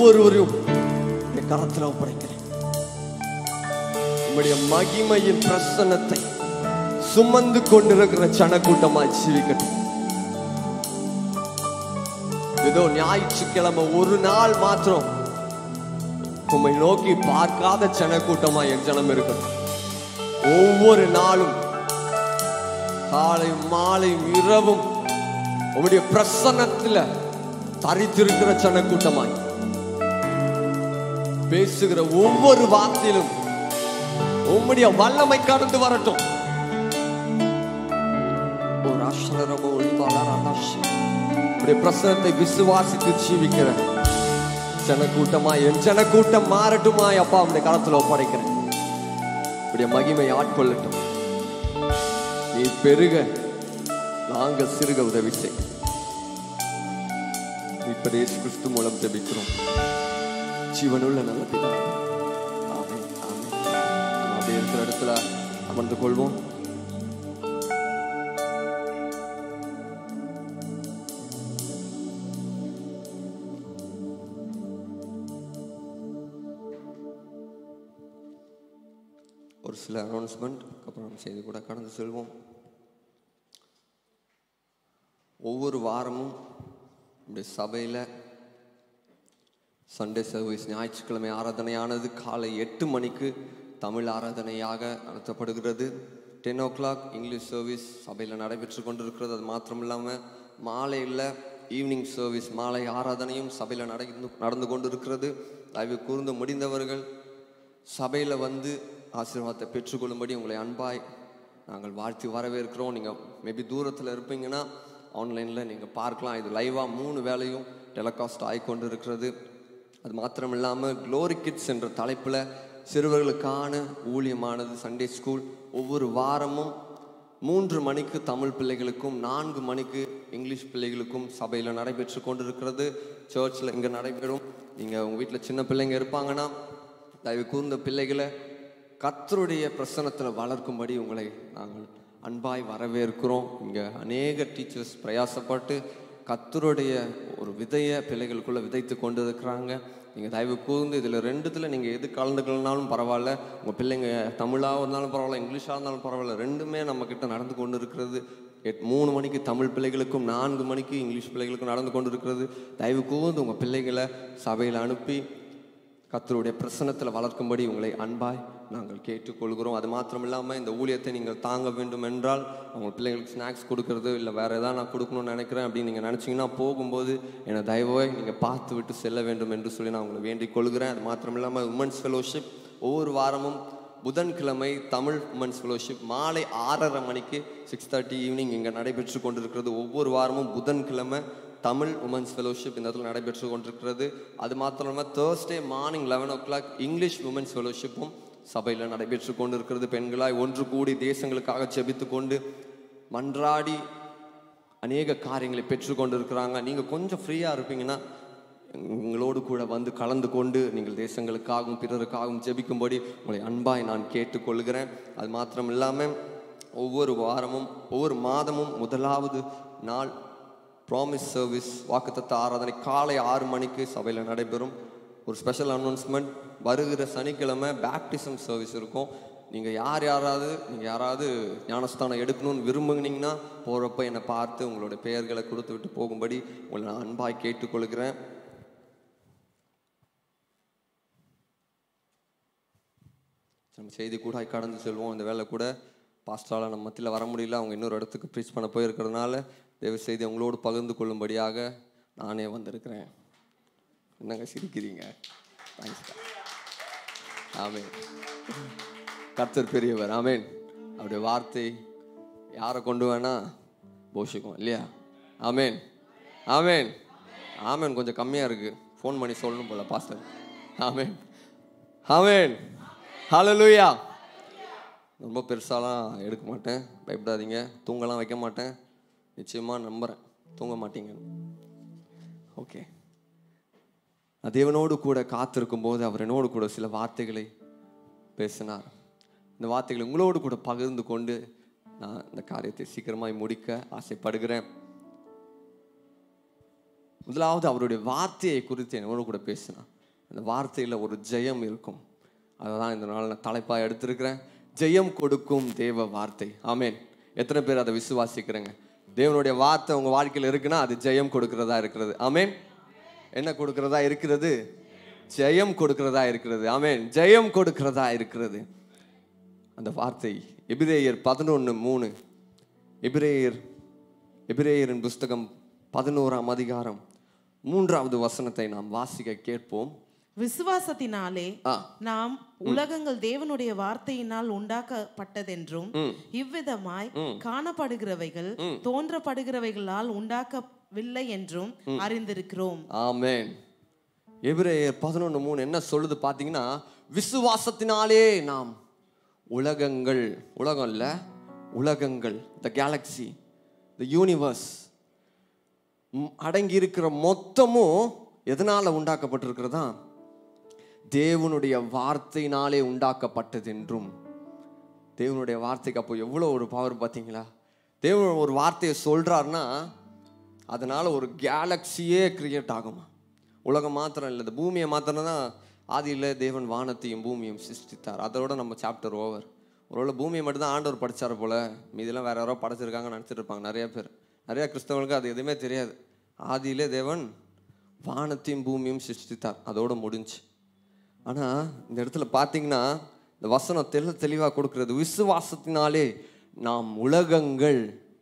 ஒவ்வொருவரையும் என் கரத்தில் ஒப்படைக்கிறேன் உம்முடைய மகிமையின் பிரசன்னத்தை சுமந்து கொண்டிருக்கிற சனக்கூட்டமாய் ஜீவிக்கட்டும் ஏதோ ஞாயிற்றுக்கிழமை ஒரு நாள் மாத்திரம் உம்மை நோக்கி பார்க்காத ஜனக்கூட்டமாய் என் ஜனம் இருக்கட்டும் ஒவ்வொரு நாளும் காலையும் மாலையும் இரவும் உம்முடைய பிரசன்னத்துல தரித்திருக்கிற ஜனக்கூட்டமாய் பேசுகிற ஒவ்வொரு வார்த்தையிலும் உம்முடைய வல்லமை கடந்து வரட்டும் ஒரு அஷரமோ ஒளிவாளரானாஷி. உம்முடைய பிரசனத்தை விசுவாசித்து ஜீவிக்கிற ஜனக்கூட்டமா என் ஜனக்கூட்டம் மாறட்டுமாய் அப்பா உடைய காலத்துல ஒப்படைக்கிறேன் உடைய மகிமை ஆட்கொள்ளட்டும் நீ பெருக நாங்கள் சிறுக உதவி செய் இப்ப இயேசு கிறிஸ்து மூலம் ஜெபிக்கிறோம் ஜீவனுள்ள நல்ல பிதாவே. ஆமென், ஆமென். நம்ம அப்படியே இருக்கிற இடத்துல அமர்ந்து கொள்வோம் ஒரு சில அனௌன்ஸ்மெண்ட் அப்புறம் நம்ம செய்தி கூட கடந்து செல்வோம் ஒவ்வொரு வாரமும் நம்முடைய சபையில் சண்டே சர்வீஸ் ஞாயிற்றுக்கிழமை ஆராதனையானது காலை எட்டு மணிக்கு தமிழ் ஆராதனையாக நடத்தப்படுகிறது ten o'clock English service சபையில் நடைபெற்று கொண்டிருக்கிறது அது மாத்திரம் இல்லாமல் மாலையில் ஈவினிங் சர்வீஸ் மாலை ஆராதனையும் சபையில் நடந்து நடந்து கொண்டிருக்கிறது தயவு கூர்ந்து முடிந்தவர்கள் சபையில் வந்து ஆசீர்வாதத்தை பெற்றுக்கொள்ளும்படி உங்களை அன்பாய் நாங்கள் வாழ்த்தி வரவேற்கிறோம் நீங்கள் மேபி தூரத்தில் இருப்பீங்கன்னா ஆன்லைனில் நீங்கள் பார்க்கலாம் இது லைவாக மூணு வேலையும் டெலகாஸ்ட் ஆகிக்கொண்டு இருக்கிறது அது மாத்திரம் இல்லாமல் க்ளோரி கிட்ஸ் என்ற தலைப்பில் சிறுவர்களுக்கான ஊழியமானது சண்டே ஸ்கூல் ஒவ்வொரு வாரமும் மூன்று மணிக்கு தமிழ் பிள்ளைகளுக்கும் நான்கு மணிக்கு இங்கிலீஷ் பிள்ளைகளுக்கும் சபையில் நடைபெற்று கொண்டிருக்கிறது சர்ச்சில் இங்கே நடைபெறும் நீங்கள் உங்கள் வீட்டில் சின்ன பிள்ளைங்க இருப்பாங்கன்னா தயவு கூர்ந்த பிள்ளைகளை கர்த்தருடைய பிரசனத்தில் வளர்க்கும்படி உங்களை நாங்கள் அன்பாய் வரவேற்கிறோம் இங்கே அநேக டீச்சர்ஸ் பிரயாசப்பட்டு கர்த்தருடைய ஒரு விதையை பிள்ளைகளுக்குள்ளே விதைத்து கொண்டு இருக்கிறாங்க நீங்கள் தயவு கூர்ந்து இதில் ரெண்டுத்தில் நீங்கள் எது கலந்துக்கலனாலும் பரவாயில்ல உங்கள் பிள்ளைங்க தமிழாக இருந்தாலும் பரவாயில்ல இங்கிலீஷாக இருந்தாலும் பரவாயில்ல ரெண்டுமே நம்மக்கிட்ட நடந்து கொண்டு இருக்கிறது எட் மூணு மணிக்கு தமிழ் பிள்ளைகளுக்கும் நான்கு மணிக்கு இங்கிலீஷ் பிள்ளைகளுக்கும் நடந்து கொண்டு இருக்கிறது தயவு கூர்ந்து உங்கள் பிள்ளைகளை சபையில் அனுப்பி கர்த்தருடைய பிரசனத்தில் வளர்க்கும்படி உங்களை அன்பாய் நாங்கள் கேட்டுக்கொள்கிறோம் அது மாத்திரம் இல்லாமல் இந்த ஊழியத்தை நீங்கள் தாங்க வேண்டும் என்றால் அவங்க பிள்ளைங்களுக்கு ஸ்நாக்ஸ் கொடுக்கறது இல்லை வேறு ஏதாவது நான் கொடுக்கணும்னு நினைக்கிறேன் அப்படின்னு நீங்கள் நினச்சிங்கன்னா போகும்போது என்னை தயவாய் நீங்கள் பார்த்து விட்டு செல்ல வேண்டும் என்று சொல்லி நான் உங்களை வேண்டிக் கொள்கிறேன் அது மாத்திரம் இல்லாமல் உமன்ஸ் ஃபெலோஷிப் ஒவ்வொரு வாரமும் புதன்கிழமை தமிழ் உமன்ஸ் ஃபெலோஷிப் மாலை ஆறரை மணிக்கு சிக்ஸ் தேர்ட்டி ஈவினிங் இங்கே நடைபெற்று கொண்டிருக்கிறது ஒவ்வொரு வாரமும் புதன்கிழமை தமிழ் உமன்ஸ் ஃபெலோஷிப் இந்த இடத்துல நடைபெற்று கொண்டிருக்கிறது அது மாத்திரம் இல்லாமல் Thursday morning eleven o'clock English women's ஃபெலோஷிப்பும் சபையில் நடைபெற்று கொண்டிருக்கிறது பெண்களாய் ஒன்று கூடி தேசங்களுக்காக ஜெபித்து கொண்டு மன்றாடி அநேக காரியங்களை பெற்றுக்கொண்டு இருக்கிறாங்க நீங்கள் கொஞ்சம் ஃப்ரீயாக இருப்பீங்கன்னா உங்களோடு கூட வந்து கலந்து கொண்டு நீங்கள் தேசங்களுக்காகவும் பிறருக்காகவும் ஜெபிக்கும்படி உங்களை அன்பாய் நான் கேட்டுக்கொள்கிறேன் அது மாத்திரம் இல்லாமல் ஒவ்வொரு வாரமும் ஒவ்வொரு மாதமும் முதலாவது நாள் ப்ராமிஸ் சர்வீஸ் வாக்குத்தத்த ஆராதனை காலை ஆறு மணிக்கு சபையில் நடைபெறும் ஒரு ஸ்பெஷல் அனௌன்ஸ்மெண்ட் வருகிற சனிக்கிழமை பேப்டிசம் சர்வீஸ் இருக்கும் நீங்கள் யார் யாராவது நீங்கள் யாராவது ஞானஸ்தானம் எடுக்கணும்னு விரும்புனீங்கன்னா போகிறப்ப என்னை பார்த்து உங்களோட பெயர்களை கொடுத்து விட்டு போகும்படி உங்களை நான் அன்பாய் கேட்டுக்கொள்கிறேன் நம்ம செய்தி கூட கடந்து செல்வோம் இந்த வேலை கூட பாஸ்டால நம்ம மத்தியில் வர முடியல அவங்க இன்னொரு இடத்துக்கு ப்ரீச் பண்ண போயிருக்கிறதுனால தேவ செய்தி அவங்களோடு பகிர்ந்து கொள்ளும்படியாக நானே வந்திருக்கிறேன் என்னங்க சிரிக்கிறீங்க தேங்க்ஸ் ஆமேன் கர்த்தர் பெரியவர் ஆமேன் அவருடைய வார்த்தை யாரை கொண்டு வேணா போஷிக்கும் இல்லையா ஆமேன் ஆமேன் ஆமேன் கொஞ்சம் கம்மியாக இருக்கு ஃபோன் பண்ணி சொல்லணும் போல பாஸ்டர் ஆமேன் ஆமேன் ஹalleluya ரொம்ப பெருசாலாம் எடுக்க மாட்டேன் பயப்படாதீங்க தூங்கலாம் வைக்க மாட்டேன் நிச்சயமாக நம்புகிறேன் தூங்க மாட்டீங்க ஓகே நான் தேவனோடு கூட காத்திருக்கும் போது அவர் என்னோடு கூட சில வார்த்தைகளை பேசினார் இந்த வார்த்தைகளை உங்களோடு கூட பகிர்ந்து கொண்டு நான் இந்த காரியத்தை சீக்கிரமாய் முடிக்க ஆசைப்படுகிறேன் முதலாவது அவருடைய வார்த்தையை குறித்து என்னோடு கூட பேசினார் அந்த வார்த்தையில் ஒரு ஜெயம் இருக்கும் அதை தான் இந்த நாள் நான் தலைப்பாக எடுத்திருக்கிறேன் ஜெயம் கொடுக்கும் தேவ வார்த்தை ஆமென் எத்தனை பேர் அதை விசுவாசிக்கிறேங்க தேவனுடைய வார்த்தை உங்கள் வாழ்க்கையில் இருக்குன்னா அது ஜெயம் கொடுக்கிறதா இருக்கிறது ஆமென் என்ன கொடுக்கிறதா இருக்கிறது ஜெயம் கொடுக்கிறதா இருக்கிறது ஆமென் ஜெயம் கொடுக்கிறதா இருக்கிறது அந்த வார்த்தை எபிரேயர் பதினொன்று மூணு எபிரேயர் எபிரேயரின் புஸ்தகம் பதினோராம் அதிகாரம் மூன்றாவது வசனத்தை நாம் வாசிக்க கேட்போம் விசுவாசத்தினாலே ஆ நாம் உலகங்கள் தேவனுடைய வார்த்தையினால் உண்டாக்கப்பட்டதென்றும் இவ்விதமாய் காணப்படுகிறவைகள் தோன்றப்படுகிறவைகளால் உண்டாக்கவில்லை என்றும் அறிந்திருக்கிறோம் ஆமென் எபிரேயர் பதினொன்று மூணு என்ன சொல்லுது பார்த்தீங்கன்னா விசுவாசத்தினாலே நாம் உலகங்கள் உலகம் இல்ல உலகங்கள் த கேலக்ஸி த யூனிவர்ஸ் அடங்கி இருக்கிற மொத்தமும் எதனால உண்டாக்கப்பட்டிருக்கிறதா தேவனுடைய வார்த்தையினாலே உண்டாக்கப்பட்டது என்றும் தேவனுடைய வார்த்தைக்கு அப்போ எவ்வளோ ஒரு பவர் பார்த்தீங்களா தேவன் ஒரு வார்த்தையை சொல்றாருன்னா அதனால ஒரு கேலக்சியே கிரியேட் ஆகுமா உலகம் மாத்திரம் இல்லை இந்த பூமியை மாத்திரம் தான் ஆதியில் தேவன் வானத்தையும் பூமியும் சிருஷ்டித்தார் அதோட நம்ம சாப்டர் ஓவர் ஒருவேளை பூமியை மட்டும் தான் ஆண்டவர் படிச்சார் போல மீதெல்லாம் வேற யாரோ படைச்சிருக்காங்கன்னு நினச்சிட்டு இருப்பாங்க நிறைய பேர் நிறைய கிறிஸ்தவர்களுக்கு அது எதுவுமே தெரியாது ஆதியிலே தேவன் வானத்தையும் பூமியும் சிருஷ்டித்தார் அதோட முடிஞ்சு ஆனால் இந்த இடத்துல பார்த்தீங்கன்னா இந்த வசனம் தெள்ள தெளிவாக கொடுக்கிறது விசுவாசத்தினாலே நாம் உலகங்கள்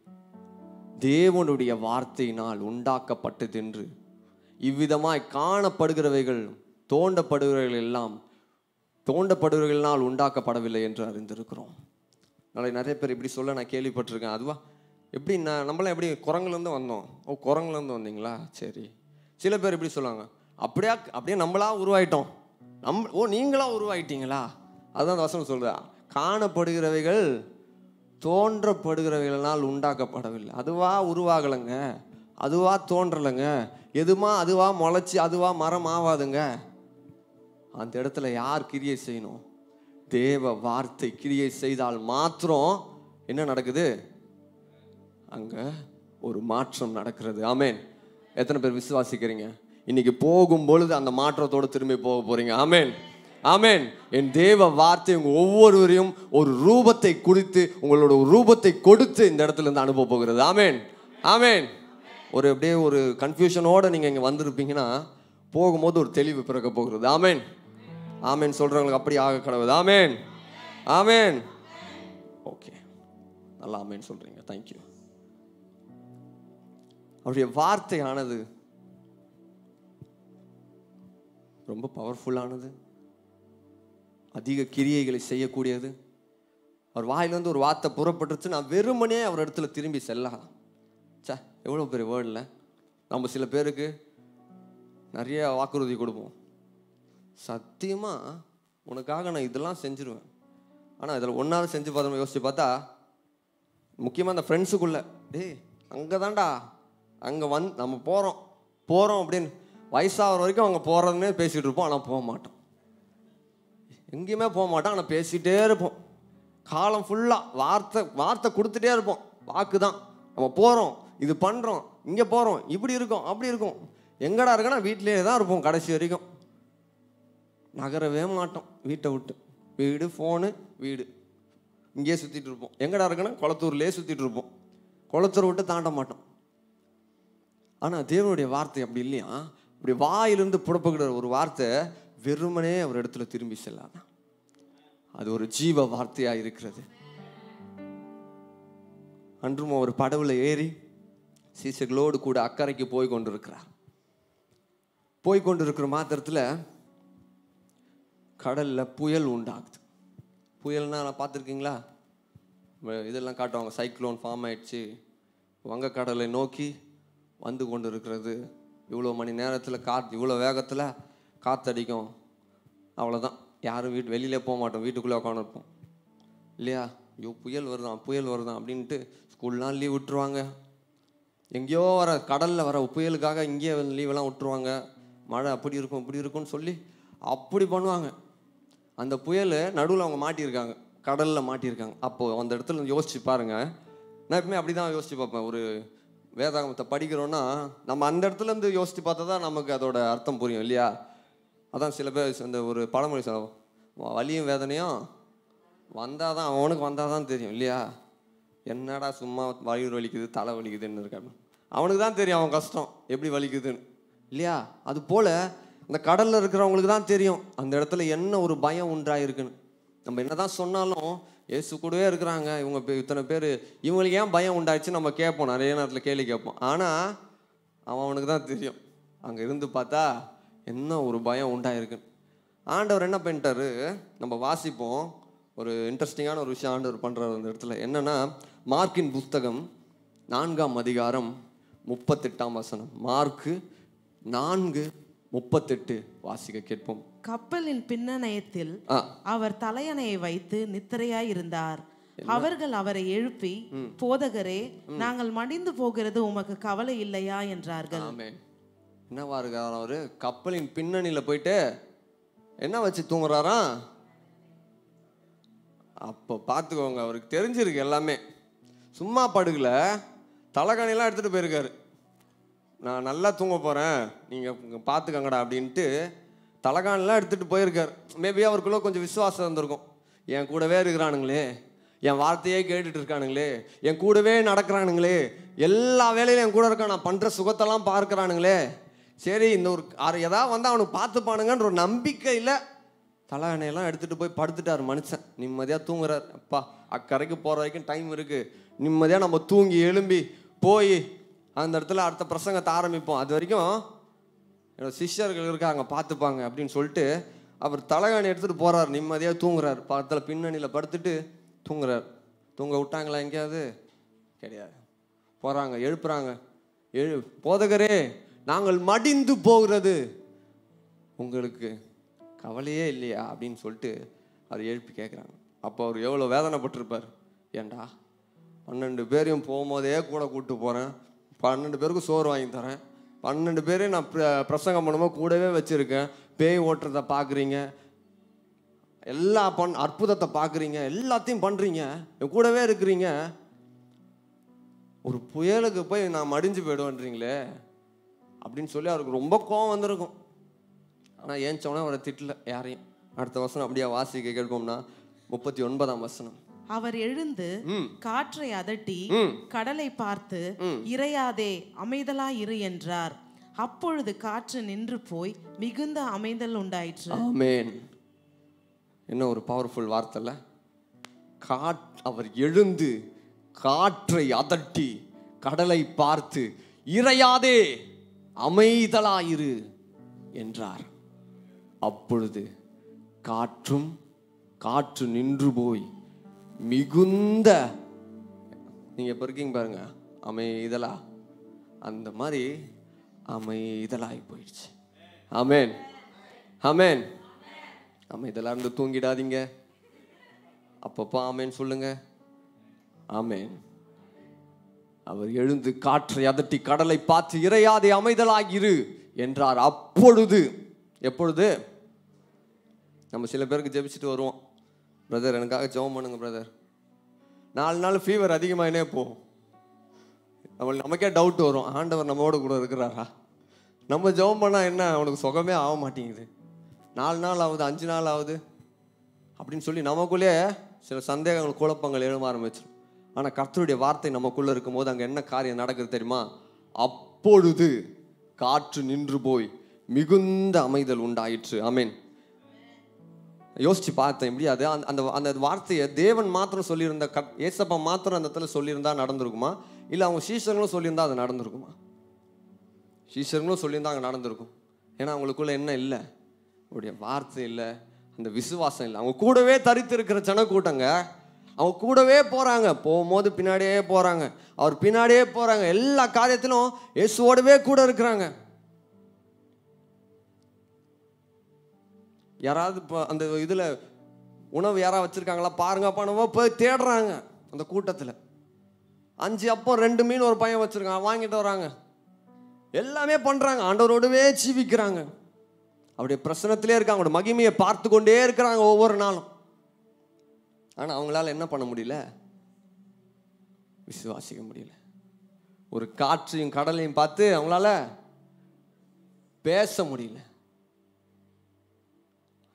தேவனுடைய வார்த்தையினால் உண்டாக்கப்பட்டது என்று இவ்விதமாய் காணப்படுகிறவைகள் தோண்டப்படுகிறவைகள் எல்லாம் தோண்டப்படுகிறவைகளினால் உண்டாக்கப்படவில்லை என்று அறிந்திருக்கிறோம் நாளை நிறைய பேர் இப்படி சொல்ல நான் கேள்விப்பட்டிருக்கேன் அதுவா எப்படி நான் நம்மளாம் எப்படி குரங்குலேருந்து வந்தோம் ஓ குரங்குலேருந்து வந்தீங்களா சரி சில பேர் இப்படி சொல்லுவாங்க அப்படியா அப்படியே நம்மளா உருவாயிட்டோம் நம் ஓ நீங்களா உருவாயிட்டீங்களா அதுதான் அந்த வசனம் சொல்றா காணப்படுகிறவைகள் தோன்றப்படுகிறவைகளால் உண்டாக்கப்படவில்லை அதுவா உருவாகலைங்க அதுவா தோன்றலைங்க எதுமா அதுவா முளைச்சி அதுவா மரம் ஆவாதுங்க அந்த இடத்துல யார் கிரியை செய்யணும் தேவ வார்த்தை கிரியை செய்தால் மாத்திரம் என்ன நடக்குது அங்க ஒரு மாற்றம் நடக்கிறது ஆமென் எத்தனை பேர் விசுவாசிக்கிறீங்க இன்னைக்கு போகும் பொழுது அந்த மாற்றத்தோட திரும்பி போக போறீங்க ஆமென் ஆமென் என் தேவ வார்த்தை உங்க ஒவ்வொருவரையும் ஒரு ரூபத்தை குறித்து உங்களோட ஒரு ரூபத்தை கொடுத்து இந்த இடத்துல இருந்து அனுப்ப போகிறது ஆமென் ஆமென் ஒரு அப்படியே ஒரு கன்ஃபியூஷனோட நீங்க இங்க வந்திருப்பீங்கன்னா போகும்போது ஒரு தெளிவு பிறக்க போகிறது ஆமென் ஆமென் சொல்றவங்களுக்கு அப்படி ஆக கடவுது ஆமென் ஆமென் ஓகே நல்லா ஆமென் சொல்றீங்க தேங்க்யூ அவருடைய வார்த்தையானது ரொம்ப பவர்ஃபுல்லானது அதிக கிரியைகளை செய்யக்கூடியது அவர் வாயிலிருந்து ஒரு வார்த்தை புறப்பட்டுருச்சு நான் வெறுமனே அவர் இடத்துல திரும்பி செல்லலாம் சே எவ்வளோ பெரிய வேர்டில் நம்ம சில பேருக்கு நிறைய வாக்குறுதி கொடுப்போம் சத்தியமாக உனக்காக நான் இதெல்லாம் செஞ்சிருவேன் ஆனால் இதில் ஒன்றாவது செஞ்சு பார்த்தோம் யோசிச்சு பார்த்தா முக்கியமாக அந்த ஃப்ரெண்ட்ஸுக்குள்ள டேய் அங்கே தான்டா அங்கே வந் நம்ம போகிறோம் போகிறோம் அப்படின்னு வயசாகிற வரைக்கும் அவங்க போகிறதுனே பேசிகிட்டு இருப்போம் ஆனால் போக மாட்டோம் எங்கேயுமே போக மாட்டோம் ஆனால் பேசிகிட்டே இருப்போம் காலம் ஃபுல்லாக வார்த்தை வார்த்தை கொடுத்துட்டே இருப்போம் வாக்கு தான் நம்ம போகிறோம் இது பண்ணுறோம் இங்கே போகிறோம் இப்படி இருக்கோம் அப்படி இருக்கும் எங்கடா இருக்கனா வீட்டிலேயே தான் இருப்போம் கடைசி வரைக்கும் நகரவே மாட்டோம் வீட்டை விட்டு வீடு ஃபோனு வீடு இங்கேயே சுற்றிட்டு இருப்போம் எங்கடா இருக்குன்னா குளத்தூர்லேயே சுற்றிட்டு இருப்போம் குளத்தூர் விட்டு தாண்ட மாட்டோம் ஆனால் தேவனுடைய வார்த்தை அப்படி இல்லையா அப்படி வாயிலிருந்து புறப்படுகிற ஒரு வார்த்தை வெறுமனே ஒரு இடத்துல திரும்பி செல்லாத அது ஒரு ஜீவ வார்த்தையாக இருக்கிறது அன்றும் ஒரு படவுல ஏறி சீசர்களோடு கூட அக்கறைக்கு போய் கொண்டிருக்கிறார் போய் கொண்டிருக்கிற மாத்திரத்தில் கடல்ல புயல் உண்டாகுது புயல்னா நான் பார்த்துருக்கீங்களா வ- இதெல்லாம் காட்டுவாங்க சைக்ளோன் ஃபார்ம் ஆயிடுச்சு வங்கக்கடலை நோக்கி வந்து கொண்டு இருக்கிறது இவ்வளோ மணி நேரத்தில் காற்று இவ்வளோ வேகத்தில் காற்றடிக்கும் அவ்வளோதான் யாரும் வீட்டு வெளியிலே போக மாட்டோம் வீட்டுக்குள்ளே உட்காந்துருப்போம் இல்லையா ஐயோ புயல் வருதான் புயல் வருதான் அப்படின்ட்டு ஸ்கூல்லாம் லீவ் விட்டுருவாங்க எங்கேயோ வர கடலில் வர புயலுக்காக இங்கேயே லீவெல்லாம் விட்டுருவாங்க மழை அப்படி இருக்கும் இப்படி இருக்கும்னு சொல்லி அப்படி பண்ணுவாங்க அந்த புயல் நடுவில் அவங்க மாட்டியிருக்காங்க கடலில் மாட்டியிருக்காங்க அப்போது அந்த இடத்துல இருந்து யோசிச்சு பாருங்க நான் எப்பவுமே அப்படி தான் யோசிச்சு பார்ப்பேன் ஒரு வேதாகமத்தை படிக்கிறோன்னா நம்ம அந்த இடத்துல இருந்து யோசிச்சு பார்த்தா தான் நமக்கு அதோட அர்த்தம் புரியும் இல்லையா அதான் சில பேர் இந்த ஒரு பழமொழி சொல்லுவோம் வலியும் வேதனையும் வந்தால் தான் அவனுக்கு வந்தால் தான் தெரியும் இல்லையா என்னடா சும்மா வயிறு வலிக்குது தலை வலிக்குதுன்னு இருக்காங்க அவனுக்கு தான் தெரியும் அவன் கஷ்டம் எப்படி வலிக்குதுன்னு இல்லையா அது போல் இந்த கடலில் இருக்கிறவங்களுக்கு தான் தெரியும் அந்த இடத்துல என்ன ஒரு பயம் உண்டாயிருக்குன்னு நம்ம என்னதான் சொன்னாலும் இயேசு கூடவே இருக்கிறாங்க இவங்க பே- இத்தனை பேர் இவங்களுக்கு ஏன் பயம் உண்டாயிடுச்சு நம்ம கேட்போம் நிறைய நேரத்தில் கேள்வி கேட்போம் ஆனால் அவன் அவனுக்கு தான் தெரியும் அங்கே இருந்து பார்த்தா என்ன ஒரு பயம் உண்டாயிருக்குன்னு ஆண்டவர் என்ன பண்ணிட்டாரு நம்ம வாசிப்போம் ஒரு இன்ட்ரெஸ்டிங்கான ஒரு விஷயம் ஆண்டவர் பண்ணுறாரு அந்த இடத்துல என்னன்னா மார்க்கின் புஸ்தகம் நான்காம் அதிகாரம் முப்பத்தெட்டாம் வசனம் மார்க்கு நான்கு முப்பத்தெட்டு வாசிக்க கேட்போம் கப்பலின் பின்னணயத்தில் ஆ அவர் தலையணையை வைத்து நித்திரையாய் இருந்தார் அவர்கள் அவரை எழுப்பி போதகரே நாங்கள் மடிந்து போகிறது உமக்கு கவலை இல்லையா என்றார்கள் ஆமே என்னவா இருக்கார் அவரு கப்பலின் பின்னணியில் போயிட்டு என்ன வச்சு தூங்குறாராம் அப்போ பார்த்துக்கோங்க அவருக்கு தெரிஞ்சிருக்கு எல்லாமே சும்மா படுக்கல தலைகாணிலாம் எடுத்துகிட்டு போயிருக்காரு நான் நல்லா தூங்க போகிறேன் நீங்கள் பார்த்துக்கங்கடா அப்படின்ட்டு தலைகாணிலாம் எடுத்துகிட்டு போயிருக்காரு மேபி அவருக்குள்ள கொஞ்சம் விசுவாசம் இருந்திருக்கும் என் கூடவே இருக்கிறானுங்களே என் வார்த்தையே கேட்டுட்டு இருக்கானுங்களே என் கூடவே நடக்கிறானுங்களே எல்லா வேலையிலும் என் கூட இருக்கான் நான் பண்ணுற சுகத்தெல்லாம் பார்க்குறானுங்களே சரி இந்த ஒரு அரை ஏதாவது வந்து அவனுக்கு பார்த்துப்பானுங்கன்ற ஒரு நம்பிக்கையில் தலையணையெல்லாம் எடுத்துகிட்டு போய் படுத்துட்டார் மனுஷன் நிம்மதியாக தூங்குறார் அப்பா அக்கறைக்கு போகிற வரைக்கும் டைம் இருக்குது நிம்மதியாக நம்ம தூங்கி எழும்பி போய் அந்த இடத்துல அடுத்த பிரசங்கத்தை ஆரம்பிப்போம் அது வரைக்கும் என்னோட சிஷ்யர்கள் இருக்காங்க பார்த்துப்பாங்க அப்படின்னு சொல்லிட்டு அவர் தலைகாணி எடுத்துகிட்டு போகிறார் நிம்மதியாக தூங்குறார் பக்கத்தில் பின்னணியில் படுத்துட்டு தூங்குறார் தூங்க விட்டாங்களா எங்கேயாவது கிடையாது போகிறாங்க எழுப்புறாங்க எழு போதகரே நாங்கள் மடிந்து போகிறது உங்களுக்கு கவலையே இல்லையா அப்படின்னு சொல்லிட்டு அவர் எழுப்பி கேட்குறாங்க அப்போ அவர் எவ்வளோ வேதனைப்பட்டிருப்பார் ஏன்டா பன்னெண்டு பேரையும் போகும்போதே கூட கூப்பிட்டு போகிறேன் பன்னெண்டு பேருக்கு சோறு வாங்கி தரேன் பன்னெண்டு பேரையும் நான் பிர- பிரசங்கம் பண்ணும்போது கூடவே வச்சுருக்கேன் பேய் ஓட்டுறதை பார்க்குறீங்க எல்லா பண் அற்புதத்தை பார்க்குறீங்க எல்லாத்தையும் பண்ணுறீங்க என் கூடவே இருக்கிறீங்க ஒரு புயலுக்கு போய் நான் மடிஞ்சு போயிடுவேன்றீங்களே அப்படின்னு சொல்லி அவருக்கு ரொம்ப கோவம் வந்திருக்கும் ஆனால் ஏன் சொன்னால் அவரை திட்டல யாரையும் அடுத்த வசனம் அப்படியே வாசிக்க கேட்போம்னா முப்பத்தி ஒன்பதாம் வசனம் அவர் எழுந்து காற்றை அதட்டி ம். கடலை பார்த்து இறையாதே அமைதலா இரு என்றார் அப்பொழுது காற்று நின்று போய் மிகுந்த அமைதல் உண்டாயிற்று ஆமேன் என்ன ஒரு பவர்ஃபுல் வார்த்தைல காட் அவர் எழுந்து காற்றை அதட்டி கடலை பார்த்து இறையாதே அமைதலாயிரு என்றார் அப்பொழுது காற்றும் காற்று நின்று போய் மிகுந்த நீங்க இப்ப இருக்கீங்க பாருங்க அமைதலா அந்த மாதிரி அமைதலாகி போயிடுச்சு ஆமென் ஆமென் அமைதலா இருந்து தூங்கிடாதீங்க அப்பப்போ ஆமேன் சொல்லுங்க ஆமென் அவர் எழுந்து காற்றை அதட்டி கடலை பார்த்து இறையாதே அமைதலாகிரு என்றார் அப்பொழுது எப்பொழுது நம்ம சில பேருக்கு ஜெபிச்சுட்டு வருவோம் பிரதர் எனக்காக ஜெபம் பண்ணுங்க பிரதர் நாலு நாள் ஃபீவர் அதிகமாயினே போகும் நம்ம நமக்கே டவுட் வரும் ஆண்டவர் நம்மோட கூட இருக்கிறாரா நம்ம ஜெபம் பண்ணால் என்ன அவனுக்கு சுகமே ஆக மாட்டேங்குது நாலு நாள் ஆகுது அஞ்சு நாள் ஆகுது அப்படின்னு சொல்லி நமக்குள்ளே சில சந்தேகங்கள் குழப்பங்கள் எழும்ப ஆரம்பிச்சிடும் ஆனால் கர்த்தருடைய வார்த்தை நமக்குள்ளே இருக்கும்போது அங்கே என்ன காரியம் நடக்குது தெரியுமா அப்பொழுது காற்று நின்று போய் மிகுந்த அமைதல் உண்டாயிற்று ஆமென் யோசிச்சு பார்த்தேன் எப்படி அது அந்த அந்த அந்த வார்த்தையை தேவன் மாத்திரம் சொல்லியிருந்த கட் ஏசப்பா மாத்திரம் அந்த இடத்துல சொல்லியிருந்தா நடந்திருக்குமா இல்லை அவங்க சீஷர்களும் சொல்லியிருந்தா அது நடந்திருக்குமா சீஷர்களும் சொல்லியிருந்தா அங்கே நடந்திருக்கும் ஏன்னா அவங்களுக்குள்ள என்ன இல்லை அவருடைய வார்த்தை இல்லை அந்த விசுவாசம் இல்லை அவங்க கூடவே தரித்து இருக்கிற ஜனக்கூட்டங்க அவங்க கூடவே போகிறாங்க போகும்போது பின்னாடியே போகிறாங்க அவர் பின்னாடியே போகிறாங்க எல்லா காரியத்திலும் இயேசுவோடவே கூட இருக்கிறாங்க யாராவது இப்போ அந்த இதில் உணவு யாராவது வச்சுருக்காங்களா பாருங்க பண்ணுவோ போய் தேடுறாங்க அந்த கூட்டத்தில் அஞ்சு அப்போ ரெண்டு மீன் ஒரு பையன் வச்சுருக்கான் வாங்கிட்டு வராங்க எல்லாமே பண்ணுறாங்க ஆண்டவரோடவே ஜீவிக்கிறாங்க அவருடைய பிரசனத்திலே இருக்காங்க அவருடைய மகிமையை பார்த்து கொண்டே இருக்கிறாங்க ஒவ்வொரு நாளும் ஆனால் அவங்களால என்ன பண்ண முடியல விசுவாசிக்க முடியல ஒரு காற்றையும் கடலையும் பார்த்து அவங்களால பேச முடியல